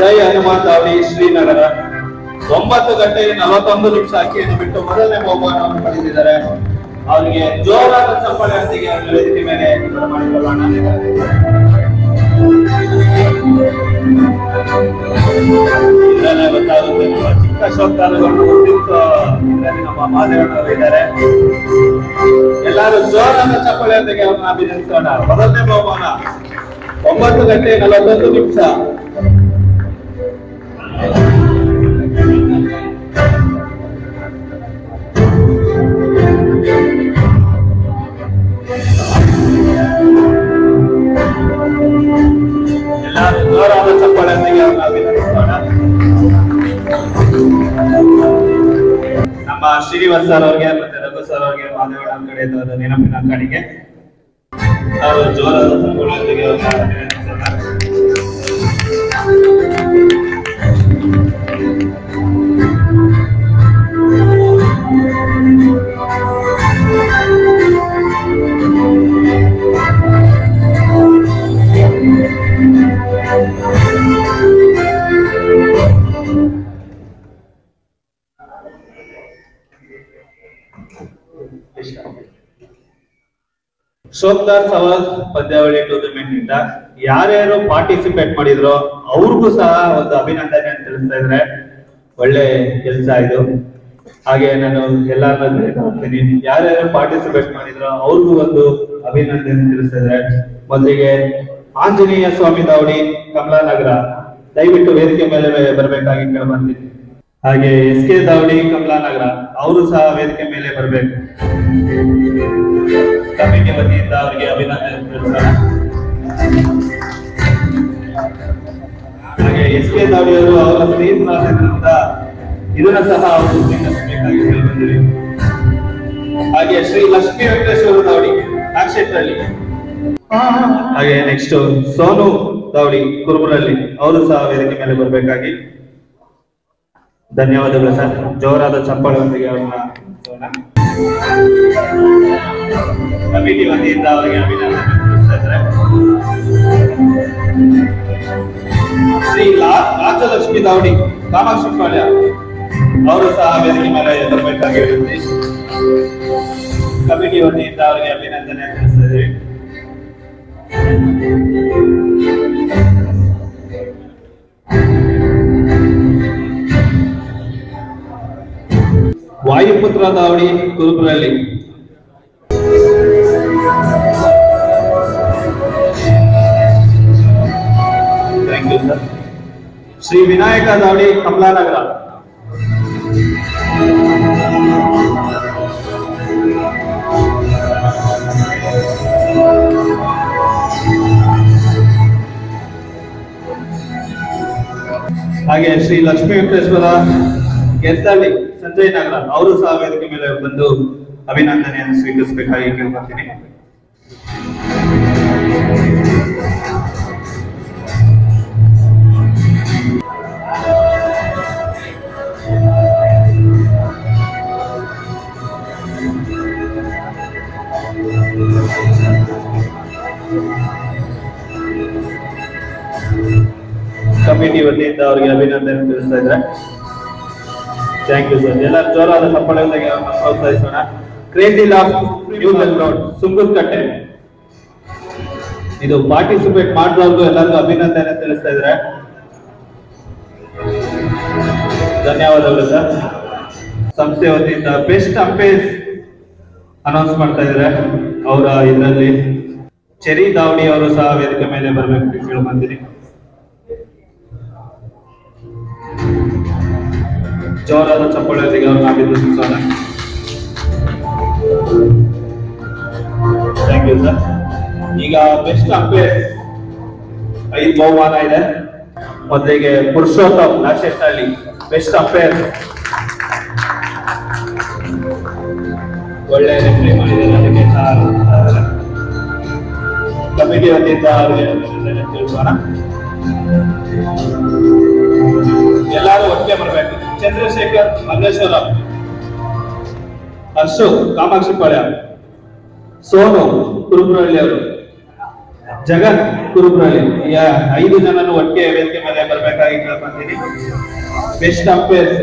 Jai Hanuman ದಾವಡಿ ಶ್ರೀನಗರ ಒಂಬತ್ತು ಗಂಟೆ ನಲವತ್ತೊಂದು ನಿಮಿಷ ಅಕ್ಕಿಯನ್ನು ಬಿಟ್ಟು ಮೊದಲನೇ ಬಹುಮಾನವನ್ನು ಪಡೆದಿದ್ದಾರೆ ಅವರಿಗೆ ಜೋರಾದ ಚಪ್ಪಾಳೆಯೊಂದಿಗೆ ಅವರ ವೇದಿಕೆ ಮೇಲೆ ಬರಮಾಡಿಕೊಳ್ಳೋಣ ಇದರಲ್ಲೇ ಗೊತ್ತಾಗುತ್ತೆ ನಮ್ಮ ಚಿಕ್ಕ ಶೋಕ್ತಾರಗಳನ್ನು ಗುರುತಿಸುವ ಇದರಲ್ಲಿ ನಮ್ಮ ಮಾದೇವಣ್ಣವರು ಇದ್ದಾರೆ ಎಲ್ಲರೂ ಜೋರಾದ ಚಪ್ಪಾಳೆಯೊಂದಿಗೆ ಅವ್ರನ್ನ ಅಭಿನಂದಿಸೋಣ ಮೊದಲನೇ ಬಹುಮಾನ ಒಂಬತ್ತು ಗಂಟೆ ನಲವತ್ತೊಂದು ನಿಮಿಷ ಎಲ್ಲರೂ ಜೋರಾದ ಚಪ್ಪಾಳೆಯೊಂದಿಗೆ ಅವ್ರನ್ನ ಅಭಿನಂದಿಸೋಣ ನಮ್ಮ ಶ್ರೀನಿವಾಸ್ ಸರ್ ಅವ್ರಿಗೆ ಮತ್ತೆ ರಘು ಸರ್ ಅವ್ರಿಗೆ ಮಾದೇವಣ್ಣ ಕಡೆಯಿಂದ ಒಂದು ನೆನಪಿನ ಕಾಣಿಕೆ ನಾವು ಜೋರಾದ ಚಪ್ಪಾಳೆಯೊಂದಿಗೆ ಅವ್ರನ್ನ ಅಭಿನಂದಿಸೋಣ ಶೋಕ್ದಾರ್ ಸವಾಲ್ ಪಂದ್ಯಾವಳಿ ಟೂರ್ನಮೆಂಟ್ ಇಂದ ಯಾರ್ಯಾರು ಪಾರ್ಟಿಸಿಪೇಟ್ ಮಾಡಿದ್ರು ಅವ್ರಿಗೂ ಸಹ ಒಂದು ಅಭಿನಂದನೆ ಅಂತ ತಿಳಿಸ್ತಾ ಇದ್ರೆ ಒಳ್ಳೆ ಕೆಲಸ ಇದು ಹಾಗೆ ನಾನು ಎಲ್ಲಾರನ್ನ ಹೋಗ್ತೀನಿ ಯಾರ್ಯಾರು ಪಾರ್ಟಿಸಿಪೇಟ್ ಮಾಡಿದ್ರು ಅವ್ರಿಗೂ ಒಂದು ಅಭಿನಂದನೆ ತಿಳಿಸ್ತಾ ಇದ್ರೆ ಮೊದಲಿಗೆ ಆಂಜನೇಯ ಸ್ವಾಮಿ ದಾವಡಿ ಕಮಲಾನಗರ ದಯವಿಟ್ಟು ವೇದಿಕೆ ಮೇಲೆ ಬರಬೇಕಾಗಿ ಕೇಳ್ಬಂದಿದ್ದೀನಿ ಹಾಗೆ ಎಸ್ ಕೆ ದಾವಡಿ ಕಮಲಾನಗರ ಅವರು ಸಹ ವೇದಿಕೆ ಮೇಲೆ ಬರಬೇಕು ಕಮಿಟಿ ವತಿಯಿಂದ ಅವರಿಗೆ ಅಭಿನಂದನೆ ತಿಳಿಸೋಣ ಹಾಗೆ ಎಸ್ ಕೆ ದಾವಡಿಯವರು ಅವರ ಸ್ನೇಹಿತರಾದ್ರಿಂದ ಇದನ್ನ ಸಹ ಅವರು ಸ್ವೀಕರಿಸಬೇಕಾಗಿ ಕೇಳಿಬಂದಿರಿ ಹಾಗೆ ಶ್ರೀ ಲಕ್ಷ್ಮೀ ವೆಂಕಟೇಶ್ವರ ದಾವಡಿ ನಾಕ್ಷೇತ್ರಹಳ್ಳಿ ಹಾಗೆ ನೆಕ್ಸ್ಟ್ ಸೋನು ದಾವಡಿ ಕುರುಬರಲ್ಲಿ ಅವರು ಸಹ ವೇದಿಕೆ ಮೇಲೆ ಬರಬೇಕಾಗಿ ಧನ್ಯವಾದಗಳು ಸರ್ ಜೋರಾದ ಚಪ್ಪಾಳೆಯೊಂದಿಗೆ ಅವ್ರನ್ನ ತಿಳಿಸೋಣ. ಕಮಿಟಿ ವತಿಯಿಂದ ಅವರಿಗೆ ಅಭಿನಂದನೆ ತಿಳಿಸ್ತಾ ಇದ್ದಾರೆ ಶ್ರೀ ಲಾ- ರಾಜಲಕ್ಷ್ಮಿ ದಾವಡಿ ಕಾಮಾಕ್ಷಿ ಪಾಳ್ಯ ಅವರು ಸಹ ವೇದಿಕೆ ಮೇಲೆ ಬರಬೇಕಾಗಿ ವಿನಂತಿ ಕಮಿಟಿ ವತಿಯಿಂದ ಅವರಿಗೆ ಅಭಿನಂದನೆ ತಿಳಿಸ್ತಾ ಇದ್ದೀವಿ ವಾಯುಪುತ್ರ ದಾವಡಿ ಕುರುಬರಲ್ಲಿ thank you sir Shri Vinayaka ದಾವಡಿ ಕಮಲಾನಗರ ಹಾಗೆ ಶ್ರೀ ಲಕ್ಷ್ಮೀ ವೆಂಕಟೇಶ್ವರ ಗೆದ್ದಳ್ಳಿ ಸಂಜಯ್ ನಗರ ಅವರು ಸಹ ವೇದಿಕೆ ಮೇಲೆ ಬಂದು ಅಭಿನಂದನೆಯನ್ನು ಸ್ವೀಕರಿಸಬೇಕಾಗಿ ಕೇಳ್ಕೊತೀನಿ ಕಮಿಟಿ ವತಿಯಿಂದ ಅವರಿಗೆ ಅಭಿನಂದನೆ ತಿಳಿಸ್ತಾ ಇದ್ದಾರೆ ಥ್ಯಾಂಕ್ ಯು ಸರ್ ಎಲ್ಲ ಜೋರಾದ ಚಪ್ಪಾಳೆಯೊಂದಿಗೆ ಅವ್ರನ್ನ ಪ್ರೋತ್ಸಾಹಿಸೋಣ crazy loft new BEL road ಸುಂಗುರ್ಕಟ್ಟೆ ಇದು ಪಾರ್ಟಿಸಿಪೇಟ್ ಮಾಡಿದವ್ರಿಗೂ ಎಲ್ಲರಿಗೂ ಅಭಿನಂದನೆ ತಿಳಿಸ್ತಾ ಇದ್ದಾರೆ ಧನ್ಯವಾದಗಳು ಸರ್ ಸಂಸ್ಥೆ ವತಿಯಿಂದ ಬೆಸ್ಟ್ ಅಂಪೇರ್ಸ್ ಅನೌನ್ಸ್ ಮಾಡ್ತಾ ಇದ್ದಾರೆ ಅವರ ಇದರಲ್ಲಿ ಚೆರಿ ದಾವಡಿ ಅವರು ಸಹ ವೇದಿಕೆ ಮೇಲೆ ಬರಬೇಕು ಅಂತ ಕೇಳಿ ಬಂದಿರಿ ಜೋರಾದ ಚಪ್ಪಾಳೆಯೊಂದಿಗೆ ಅವ್ರನ್ನ ಅಭಿನಂದಿಸೋಣ ಥ್ಯಾಂಕ್ ಯು ಸರ್ ಈಗ ಬೆಸ್ಟ್ ಅಂಪೇರ್ ಐದು ಬಹುಮಾನ ಇದೆ ಮೊದಲಿಗೆ ಪುರುಷೋತ್ತಮ್ ನಾಶೆಟ್ಟಹಳ್ಳಿ ಬೆಸ್ಟ್ ಅಂಪೇರ್ ಒಳ್ಳೆ ರೆಫ್ರಿ ಮಾಡಿದ್ದಾರೆ ಅದಕ್ಕೆ ಸಹ ಕಮಿಟಿ ವತಿಯಿಂದ ಅವರಿಗೆ ಅಭಿನಂದನೆ ತಿಳಿಸೋಣ ಎಲ್ಲರೂ ಒಟ್ಟಿಗೆ ಬರಬೇಕು ಚಂದ್ರಶೇಖರ್ ಮಲ್ಲೇಶ್ವರ ಹರ್ಷು ಕಾಮಾಕ್ಷಿ ಪಾಳ್ಯ ಸೋನು ಕುರುಬರಳ್ಳಿ ಅವರು ಜಗತ್ ಕುರುಬ್ರಲ್ಲಿ ಐದು ಜನನು ಒಟ್ಟಿಗೆ ವೇದಿಕೆ ಮೇಲೆ ಬರ್ಬೇಕಾಗಿ ಕೇಳ್ಕೊಂತೀನಿ ಬೆಸ್ಟ್ ಅಂಪೇರ್ಸ್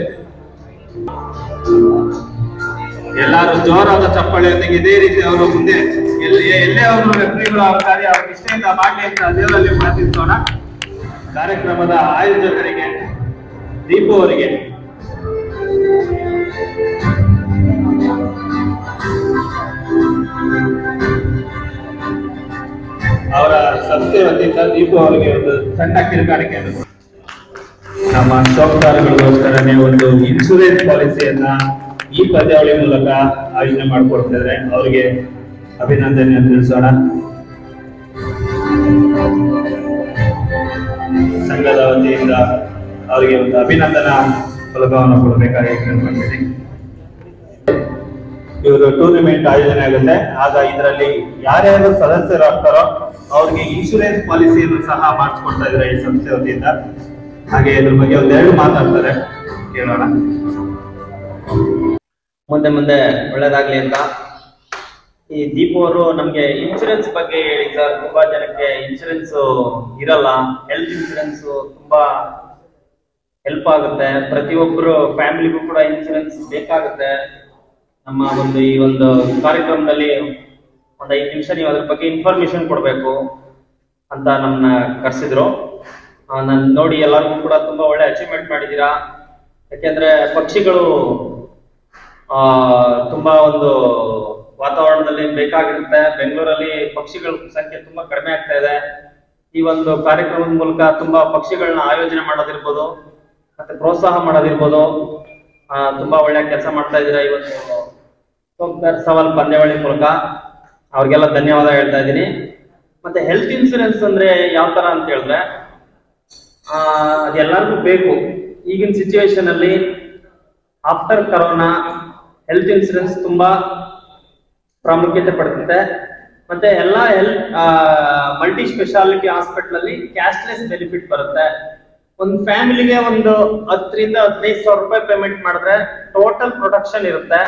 ಎಲ್ಲಾರು ಜೋರಾದ ಚಪ್ಪಾಳೆಯೊಂದಿಗೆ ಇದೇ ರೀತಿ ಅವರು ಮುಂದೆ ಎಲ್ಲಿ ಎಲ್ಲೇ ಅವರು ರೆಫ್ರಿಗಳು ಅವ್ರ ಕಾರ್ಯ ಅವ್ರ ನಿಷ್ಠೆಯಿಂದ ಮಾಡಲಿ ಅಂತ ದೇವರಲ್ಲಿ ಪ್ರಾರ್ಥಿಸೋಣ ಕಾರ್ಯಕ್ರಮದ ಆಯೋಜಕರಿಗೆ ದೀಪು ಅವರಿಗೆ ಅವರ ಸಂಸ್ಥೆ ವತಿಯಿಂದ ದೀಪು ಅವರಿಗೆ ಒಂದು ಸಣ್ಣ ಕಿರುಕಾಣಿಕೆಯನ್ನು ನಮ್ಮ ಶೋಕದಾರಗಳಿಗೋಸ್ಕರನೇ ಒಂದು ಇನ್ಶೂರೆನ್ಸ್ ಪಾಲಿಸಿಯನ್ನ ಈ ಪದ್ಯಾವಳಿ ಮೂಲಕ ಆಯೋಜನೆ ಮಾಡಿಕೊಡ್ತಾ ಇದ್ದಾರೆ ಅವರಿಗೆ ಅಭಿನಂದನೆಯನ್ನು ತಿಳಿಸೋಣ ಸಂಘದ ವತಿಯಿಂದ ಅವರಿಗೆ ಒಂದು ಅಭಿನಂದನಾ ಫಲಕವನ್ನು ಕೊಡಬೇಕಾಗಿ ಕೇಳ್ಕೊಳ್ತೀನಿ ಇವರು ಟೂರ್ನಿಮೆಂಟ್ ಆಯೋಜನೆ ಆಗುತ್ತೆ ಆಗ ಇದರಲ್ಲಿ ಯಾರ್ಯಾರು ಸದಸ್ಯರಾಗ್ತಾರೋ ಅವ್ರಿಗೆ ಇನ್ಶೂರೆನ್ಸ್ ಪಾಲಿಸಿಯನ್ನು ಸಹ ಮಾಡಿಸ್ಕೊಡ್ತಾ ಇದ್ದಾರೆ ಈ ಸಂಸ್ಥೆ ವತಿಯಿಂದ ಹಾಗೆ ಇದ್ರ ಬಗ್ಗೆ ಒಂದೆರಡು ಮಾತಾಡ್ತಾರೆ ಕೇಳೋಣ ಮುಂದೆ ಮುಂದೆ ಒಳ್ಳೇದಾಗ್ಲಿ ಅಂತ ಈ ದೀಪು ಅವರು ನಮ್ಗೆ ಇನ್ಶೂರೆನ್ಸ್ ಬಗ್ಗೆ ಹೇಳಿ ಸರ್ ತುಂಬಾ ಜನಕ್ಕೆ ಇನ್ಶೂರೆನ್ಸ್ ಇರಲ್ಲ ಹೆಲ್ತ್ ಇನ್ಶೂರೆನ್ಸ್ ತುಂಬಾ ಹೆಲ್ಪ್ ಆಗುತ್ತೆ ಪ್ರತಿಯೊಬ್ಬರು ಫ್ಯಾಮಿಲಿಗೂ ಕೂಡ ಇನ್ಶೂರೆನ್ಸ್ ಬೇಕಾಗುತ್ತೆ ನಮ್ಮ ಒಂದು ಈ ಒಂದು ಕಾರ್ಯಕ್ರಮದಲ್ಲಿ ಒಂದು ಐದು ನಿಮಿಷ ನೀವು ಅದ್ರ ಬಗ್ಗೆ ಇನ್ಫಾರ್ಮೇಶನ್ ಕೊಡಬೇಕು ಅಂತ ನಮ್ಮನ್ನ ಕರೆಸಿದ್ರು ನಾನು ನೋಡಿ ಎಲ್ಲರಿಗೂ ಕೂಡ ತುಂಬಾ ಒಳ್ಳೆ ಅಚೀವ್ಮೆಂಟ್ ಮಾಡಿದ್ದೀರಾ ಯಾಕೆಂದ್ರೆ ಪಕ್ಷಿಗಳು ಆ ತುಂಬಾ ಒಂದು ವಾತಾವರಣದಲ್ಲಿ ಬೇಕಾಗಿರುತ್ತೆ ಬೆಂಗಳೂರಲ್ಲಿ ಪಕ್ಷಿಗಳ ಸಂಖ್ಯೆ ತುಂಬಾ ಕಡಿಮೆ ಆಗ್ತಾ ಇದೆ ಈ ಒಂದು ಕಾರ್ಯಕ್ರಮದ ಮೂಲಕ ತುಂಬಾ ಪಕ್ಷಿಗಳನ್ನ ಆಯೋಜನೆ ಮಾಡೋದಿರ್ಬೋದು ಮತ್ತೆ ಪ್ರೋತ್ಸಾಹ ಮಾಡೋದಿರ್ಬೋದು ಆ, ತುಂಬಾ ಒಳ್ಳೆ ಕೆಲಸ ಮಾಡ್ತಾ ಇದ್ದೀರಾ ಇವತ್ತು ಸೋಮ್ಕರ್ ಸವಾಲ್ ಪಂದ್ಯಾವಳಿ ಮೂಲಕ ಅವ್ರಿಗೆಲ್ಲ ಧನ್ಯವಾದ ಹೇಳ್ತಾ ಇದ್ದೀನಿ ಮತ್ತೆ ಹೆಲ್ತ್ ಇನ್ಸೂರೆನ್ಸ್ ಅಂದ್ರೆ ಯಾವ ತರ ಅಂತ ಹೇಳಿದ್ರೆ ಆ, ಅದೆಲ್ಲರಿಗೂ ಬೇಕು ಈಗಿನ ಸಿಚುವೇಶನ್ ಅಲ್ಲಿ ಆಫ್ಟರ್ ಕರೋನಾ ಹೆಲ್ತ್ ಇನ್ಸೂರೆನ್ಸ್ ತುಂಬಾ ಪ್ರಾಮುಖ್ಯತೆ ಪಡೆದಿದೆ ಮತ್ತೆ ಎಲ್ಲ ಹೆಲ್ತ್ ಮಲ್ಟಿ ಸ್ಪೆಷಾಲಿಟಿ ಹಾಸ್ಪಿಟಲ್ ಅಲ್ಲಿ ಕ್ಯಾಶ್ಲೆಸ್ ಬೆನಿಫಿಟ್ ಬರುತ್ತೆ ಒಂದು ಫ್ಯಾಮಿಲಿಗೆ ಒಂದು ಹತ್ತರಿಂದ ಹದಿನೈದು ಸಾವಿರ ರೂಪಾಯಿ ಪೇಮೆಂಟ್ ಮಾಡಿದ್ರೆ ಟೋಟಲ್ ಪ್ರೊಡಕ್ಷನ್ ಇರುತ್ತೆ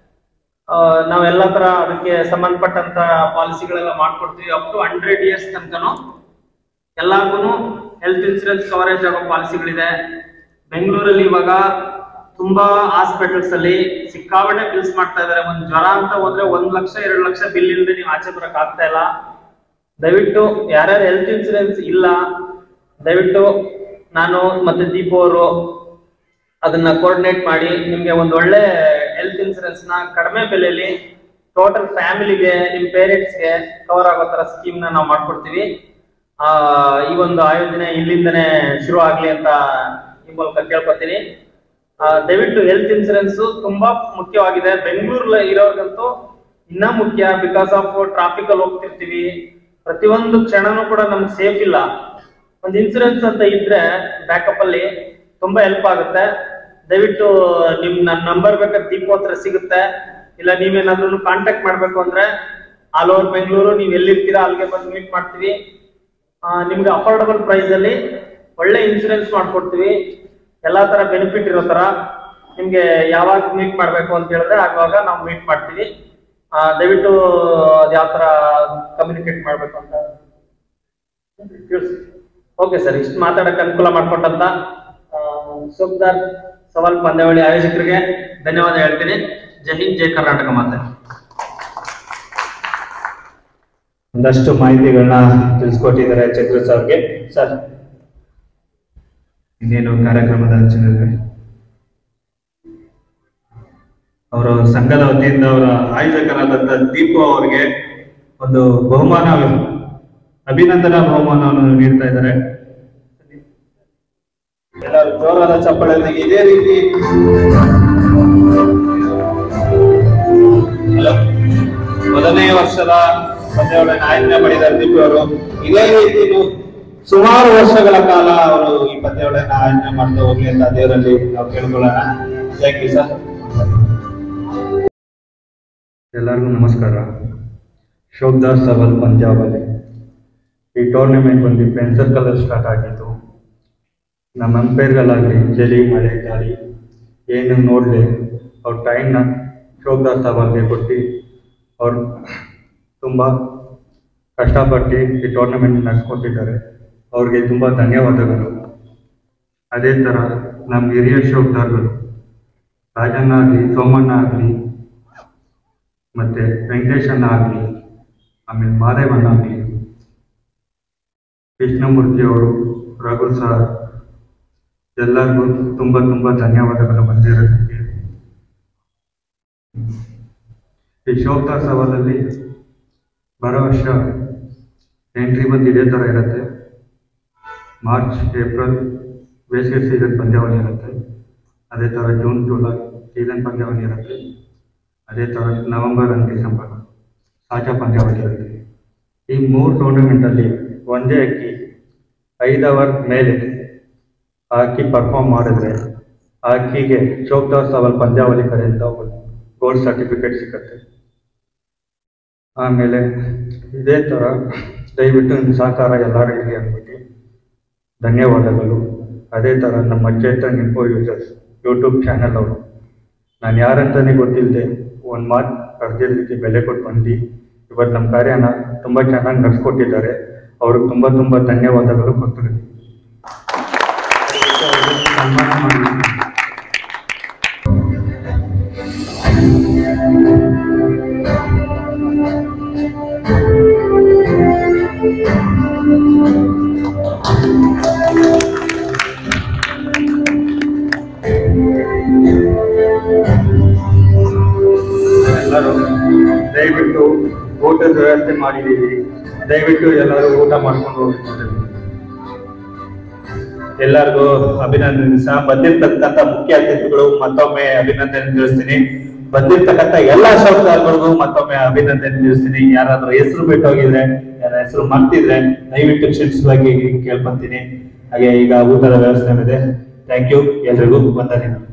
ಆ, ನಾವೆಲ್ಲ ತರ ಅದಕ್ಕೆ ಸಂಬಂಧಪಟ್ಟಂತ ಪಾಲಿಸಿಗಳೆಲ್ಲ ಮಾಡ್ಕೊಡ್ತೀವಿ ಅಪ್ ಟು ಹಂಡ್ರೆಡ್ ಇಯರ್ಸ್ ತನಕನು ಎಲ್ಲಾರ್ಗು ಹೆಲ್ತ್ ಇನ್ಸೂರೆನ್ಸ್ ಕವರೇಜ್ ಆಗೋ ಪಾಲಿಸಿಗಳಿದೆ ಬೆಂಗಳೂರಲ್ಲಿ ಇವಾಗ ತುಂಬಾ ಹಾಸ್ಪಿಟಲ್ಸ್ ಅಲ್ಲಿ ಸಿಕ್ಕಾಪಟ್ಟೆ ಬಿಲ್ಸ್ ಮಾಡ್ತಾ ಇದಾರೆ ಒಂದ್ ಜ್ವರ ಅಂತ ಹೋದ್ರೆ ಒಂದ್ ಲಕ್ಷ ಎರಡು ಲಕ್ಷ ಬಿಲ್ ಇಲ್ಲದೆ ನೀವು ಆಚೆ ಬರಕ್ ಆಗ್ತಾ ಇಲ್ಲ ದಯವಿಟ್ಟು ಯಾರ್ಯಾರು ಹೆಲ್ತ್ ಇನ್ಸೂರೆನ್ಸ್ ಇಲ್ಲ ದಯವಿಟ್ಟು ನಾನು ಮತ್ತೆ ದೀಪು ಅವರು ಅದನ್ನ ಕೋರ್ಡಿನೇಟ್ ಮಾಡಿ ನಿಮ್ಗೆ ಒಂದ್ ಒಳ್ಳೆ ಹೆಲ್ತ್ ಇನ್ಸೂರೆನ್ಸ್ ನ ಕಡಿಮೆ ಬೆಲೆಯಲ್ಲಿ ಟೋಟಲ್ ಫ್ಯಾಮಿಲಿಗೆ ನಿಮ್ ಪೇರೆಂಟ್ಸ್ಗೆ ಕವರ್ ಆಗೋ ತರ ಸ್ಕೀಮ್ ನ ನಾವು ಮಾಡ್ಕೊಡ್ತೀವಿ ಆ ಈ ಒಂದು ಆಯೋಜನೆ ಇಲ್ಲಿಂದನೇ ಶುರು ಆಗ್ಲಿ ಅಂತ ಈ ಮೂಲಕ ಕೇಳ್ಕೊತೀನಿ ಆ, ದಯವಿಟ್ಟು ಹೆಲ್ತ್ ಇನ್ಸೂರೆನ್ಸ್ ತುಂಬಾ ಮುಖ್ಯವಾಗಿದೆ ಬೆಂಗಳೂರಲ್ಲಿ ಇರೋರ್ಗಂತೂ ಇನ್ನ ಮುಖ್ಯ ಬಿಕಾಸ್ ಆಫ್ ಟ್ರಾಫಿಕ್ ಅಲ್ಲಿ ಹೋಗ್ತಿರ್ತೀವಿ ಪ್ರತಿಯೊಂದು ಕ್ಷಣನೂ ಕೂಡ ನಮ್ಗೆ ಸೇಫ್ ಇಲ್ಲ ಒಂದು ಇನ್ಸೂರೆನ್ಸ್ ಅಂತ ಇದ್ರೆ ಬ್ಯಾಕಪ್ ಅಲ್ಲಿ ತುಂಬಾ ಹೆಲ್ಪ್ ಆಗುತ್ತೆ ದಯವಿಟ್ಟು ನಿಮ್ ನನ್ನ ನಂಬರ್ ಬೇಕಾದ್ರೆ ದೀಪು ಹತ್ರ ಸಿಗುತ್ತೆ ಇಲ್ಲ ನೀವೇನಾದ್ರೂ ಕಾಂಟ್ಯಾಕ್ಟ್ ಮಾಡ್ಬೇಕು ಅಂದ್ರೆ ಆಲ್ ಓವರ್ ಬೆಂಗಳೂರು ನೀವ್ ಎಲ್ಲಿರ್ತೀರಾ ಅಲ್ಲಿಗೆ ಬಂದು ಮೀಟ್ ಮಾಡ್ತೀವಿ ಆ, ನಿಮ್ಗೆ ಅಫೋರ್ಡಬಲ್ ಪ್ರೈಸ್ ಅಲ್ಲಿ ಒಳ್ಳೆ ಇನ್ಸೂರೆನ್ಸ್ ಮಾಡ್ಕೊಡ್ತೀವಿ ಎಲ್ಲಾ ತರ ಬೆನಿಫಿಟ್ ಇರೋ ತರ ನಿಮ್ಗೆ ಯಾವಾಗ ಮೀಟ್ ಮಾಡ್ಬೇಕು ಅಂತ ಹೇಳಿದ್ರೆ ಆಗುವಾಗ ನಾವು ಮೀಟ್ ಮಾಡ್ತೀವಿ ಆ, ದಯವಿಟ್ಟು ಅದ್ ಯಾವ ತರ ಕಮ್ಯುನಿಕೇಟ್ ಮಾಡ್ಬೇಕು ಅಂತ ಓಕೆ ಸರ್ ಇಷ್ಟು ಮಾತಾಡಕ್ಕೆ ಅನುಕೂಲ ಮಾಡ್ಕೊಟ್ಟಂತ ಸುಖದಾರ್ ಸವಾಲ್ ಪಂದ್ಯಾವಳಿ ಆಯೋಜಕರಿಗೆ ಧನ್ಯವಾದ ಹೇಳ್ತೀನಿ ಜೈ ಹಿಂದ್ ಜೈ ಕರ್ನಾಟಕ ಮಾತೆ ಒಂದಷ್ಟು ಮಾಹಿತಿಗಳನ್ನ ತಿಳಿಸ್ಕೊಟ್ಟಿದ್ದಾರೆ ಚಕ್ರಸ್ ಅವ್ರಿಗೆ ಸರ್ ಇನ್ನೇನು ಕಾರ್ಯಕ್ರಮದ ರಚನೆ ಅವರು ಸಂಘದ ವತಿಯಿಂದ ಅವರ ಆಯೋಜಕರಾದಂತ ದೀಪು ಅವರಿಗೆ ಒಂದು ಬಹುಮಾನ ಅಭಿನಂದನಾ ಬಹುಮಾನವನ್ನು ನೀಡ್ತಾ ಇದ್ದಾರೆ ಎಲ್ಲರೂ ಜೋರಾದ ಚಪ್ಪಳೆಯೊಂದಿಗೆ ಇದೇ ರೀತಿ ಹಲೋ ಮೊದಲನೇ ವರ್ಷದ ಪಂದ್ಯಾವಳಿಯನ್ನು ಆಯೋಜನೆ ಮಾಡಿದ್ದಾರೆ ದೀಪು ಅವರು ಇದೇ ರೀತಿ ಇನ್ನು ಸುಮಾರು ವರ್ಷಗಳ ಕಾಲ ಅವರು ಈ ಪಂದ್ಯಾವಳಿಯನ್ನು ಆಯೋಜನೆ ಮಾಡ್ತಾ ಹೋಗ್ಲಿ ಅಂತ ದೇವರಲ್ಲಿ ನಾವು ಕೇಳ್ಕೊಳ್ಳೋಣ ಥ್ಯಾಂಕ್ ಯು ಸರ್ ಎಲ್ಲರಿಗೂ ನಮಸ್ಕಾರ ಶೋಕ್ದಾಸ್ ಸವಲ್ ಪಂದ್ಯಾವಳಿ ಈ ಟೂರ್ನಮೆಂಟ್ ಬಂದು ಫ್ರೆಂಡ್ ಸರ್ಕಲ್ ಸ್ಟಾರ್ಟ್ ಆಗಿದ್ದು ನಮ್ಮ ಅಂಪೈರ್ಗಳಾಗಲಿ ಚಳಿ ಮಳೆ ಗಾಳಿ ಏನು ನೋಡಲಿ ಅವ್ರ ಟೈಮ್ನ ಶೋಕ್ದಾಸ್ ಸವಾಲ್ಗೆ ಕೊಟ್ಟು ಅವ್ರು ತುಂಬ ಕಷ್ಟಪಟ್ಟು ಈ ಟೂರ್ನಮೆಂಟ್ ನಡೆಸ್ಕೊಟ್ಟಿದ್ದಾರೆ ಅವ್ರಿಗೆ ತುಂಬ ಧನ್ಯವಾದಗಳು ಅದೇ ಥರ ನಮ್ಮ ಹಿರಿಯ ಶೋಕ್ದಾರ್ಗಳು ರಾಜಣ್ಣ ಆಗಲಿ ಸೋಮಣ್ಣ ಆಗಲಿ ಮತ್ತು ವೆಂಕಟೇಶಣ್ಣ ಆಗಲಿ ಆಮೇಲೆ ಮಾದೇವಣ್ಣ ಆಗಲಿ ಕೃಷ್ಣಮೂರ್ತಿ ಅವರು ರಘು ಸರ್ ಎಲ್ಲರಿಗೂ ತುಂಬ ತುಂಬ ಧನ್ಯವಾದಗಳು ಬಂದಿರೋದಕ್ಕೆ ಈ ಶೋಕ್ತಾ ಸವಾಲಲ್ಲಿ ಬರೋ ವರ್ಷ ಎಂಟ್ರಿ ಬಂದು ಇದೇ ಥರ ಇರುತ್ತೆ ಮಾರ್ಚ್ ಏಪ್ರಿಲ್ ಬೇಸಿಗೆ ಸೀಸನ್ ಪಂದ್ಯಾವಳಿ ಇರುತ್ತೆ ಅದೇ ಥರ ಜೂನ್ ಜುಲೈ ಸೀಸನ್ ಪಂದ್ಯಾವಳಿ ಇರುತ್ತೆ ಅದೇ ಥರ ನವೆಂಬರ್ ಅಂಡ್ ಡಿಸೆಂಬರ್ ಸಾಚಾ ಪಂದ್ಯಾವಳಿ ಇರುತ್ತೆ ಈ ಮೂರು ಟೂರ್ನಮೆಂಟಲ್ಲಿ ಒಂದೇ ಅಕ್ಕಿ ಐದು ಅವರ್ ಮೇಲೆ ಆ ಅಕ್ಕಿ ಪರ್ಫಾರ್ಮ್ ಮಾಡಿದ್ರೆ ಆ ಅಕ್ಕಿಗೆ ಚೋಕ್ದಾರ್ ಸವಾಲ್ ಪಂದ್ಯಾವಳಿ ಕಡೆಯಿಂದ ಒಂದು ಗೋಲ್ಡ್ ಸರ್ಟಿಫಿಕೇಟ್ ಸಿಗುತ್ತೆ ಆಮೇಲೆ ಇದೇ ಥರ ದಯವಿಟ್ಟು ನಿಮ್ಮ ಸಹಕಾರ ಎಲ್ಲರೂ ಇರಲಿ ಅಂದ್ಬಿಟ್ಟು ಧನ್ಯವಾದಗಳು ಅದೇ ಥರ ನಮ್ಮ Chetan info users YouTube channel ಅವರು ನಾನು ಯಾರಂತಾನೆ ಗೊತ್ತಿಲ್ಲದೆ ಒಂದು ಮಾತು ಕರೆದಿದ್ದಕ್ಕೆ ಬೆಲೆ ಕೊಟ್ಟು ಬಂದು ಇವತ್ತು ನಮ್ಮ ಕಾರ್ಯನ ತುಂಬ ಚೆನ್ನಾಗಿ ನಡೆಸ್ಕೊಟ್ಟಿದ್ದಾರೆ ಅವ್ರಿಗೆ ತುಂಬ ತುಂಬ ಧನ್ಯವಾದಗಳು ಕೊಡ್ತೀನಿ ಸನ್ಮಾನ ಮಾಡಿ ಎಲ್ಲರೂ ದಯವಿಟ್ಟು ಊಟದ ವ್ಯವಸ್ಥೆ ಮಾಡಿದ್ದೀವಿ ದಯವಿಟ್ಟು ಎಲ್ಲರೂ ಊಟ ಮಾಡ್ಕೊಂಡು ಹೋಗ್ತಾರೆ ಎಲ್ಲರಿಗೂ ಅಭಿನಂದನೆ ಸಹ ಬಂದಿರ್ತಕ್ಕಂಥ ಮುಖ್ಯ ಅತಿಥಿಗಳು ಮತ್ತೊಮ್ಮೆ ಅಭಿನಂದನೆ ತಿಳಿಸ್ತೀನಿ ಬಂದಿರ್ತಕ್ಕಂಥ ಎಲ್ಲಾ ಶೌಚಾಲಯಗಳಿಗೂ ಮತ್ತೊಮ್ಮೆ ಅಭಿನಂದನೆ ತಿಳಿಸ್ತೀನಿ ಯಾರಾದ್ರೂ ಹೆಸರು ಬಿಟ್ಟೋಗಿದ್ರೆ ಯಾರ ಹೆಸರು ಮರ್ತಿದ್ರೆ ದಯವಿಟ್ಟು ಕ್ಷಮಿಸುವಾಗಿ ಕೇಳ್ಕೊಂತೀನಿ ಹಾಗೆ ಈಗ ಊಟದ ವ್ಯವಸ್ಥೆ ಇದೆ ಥ್ಯಾಂಕ್ ಯು ಎಲ್ರಿಗೂ ವಂದನೆಗಳು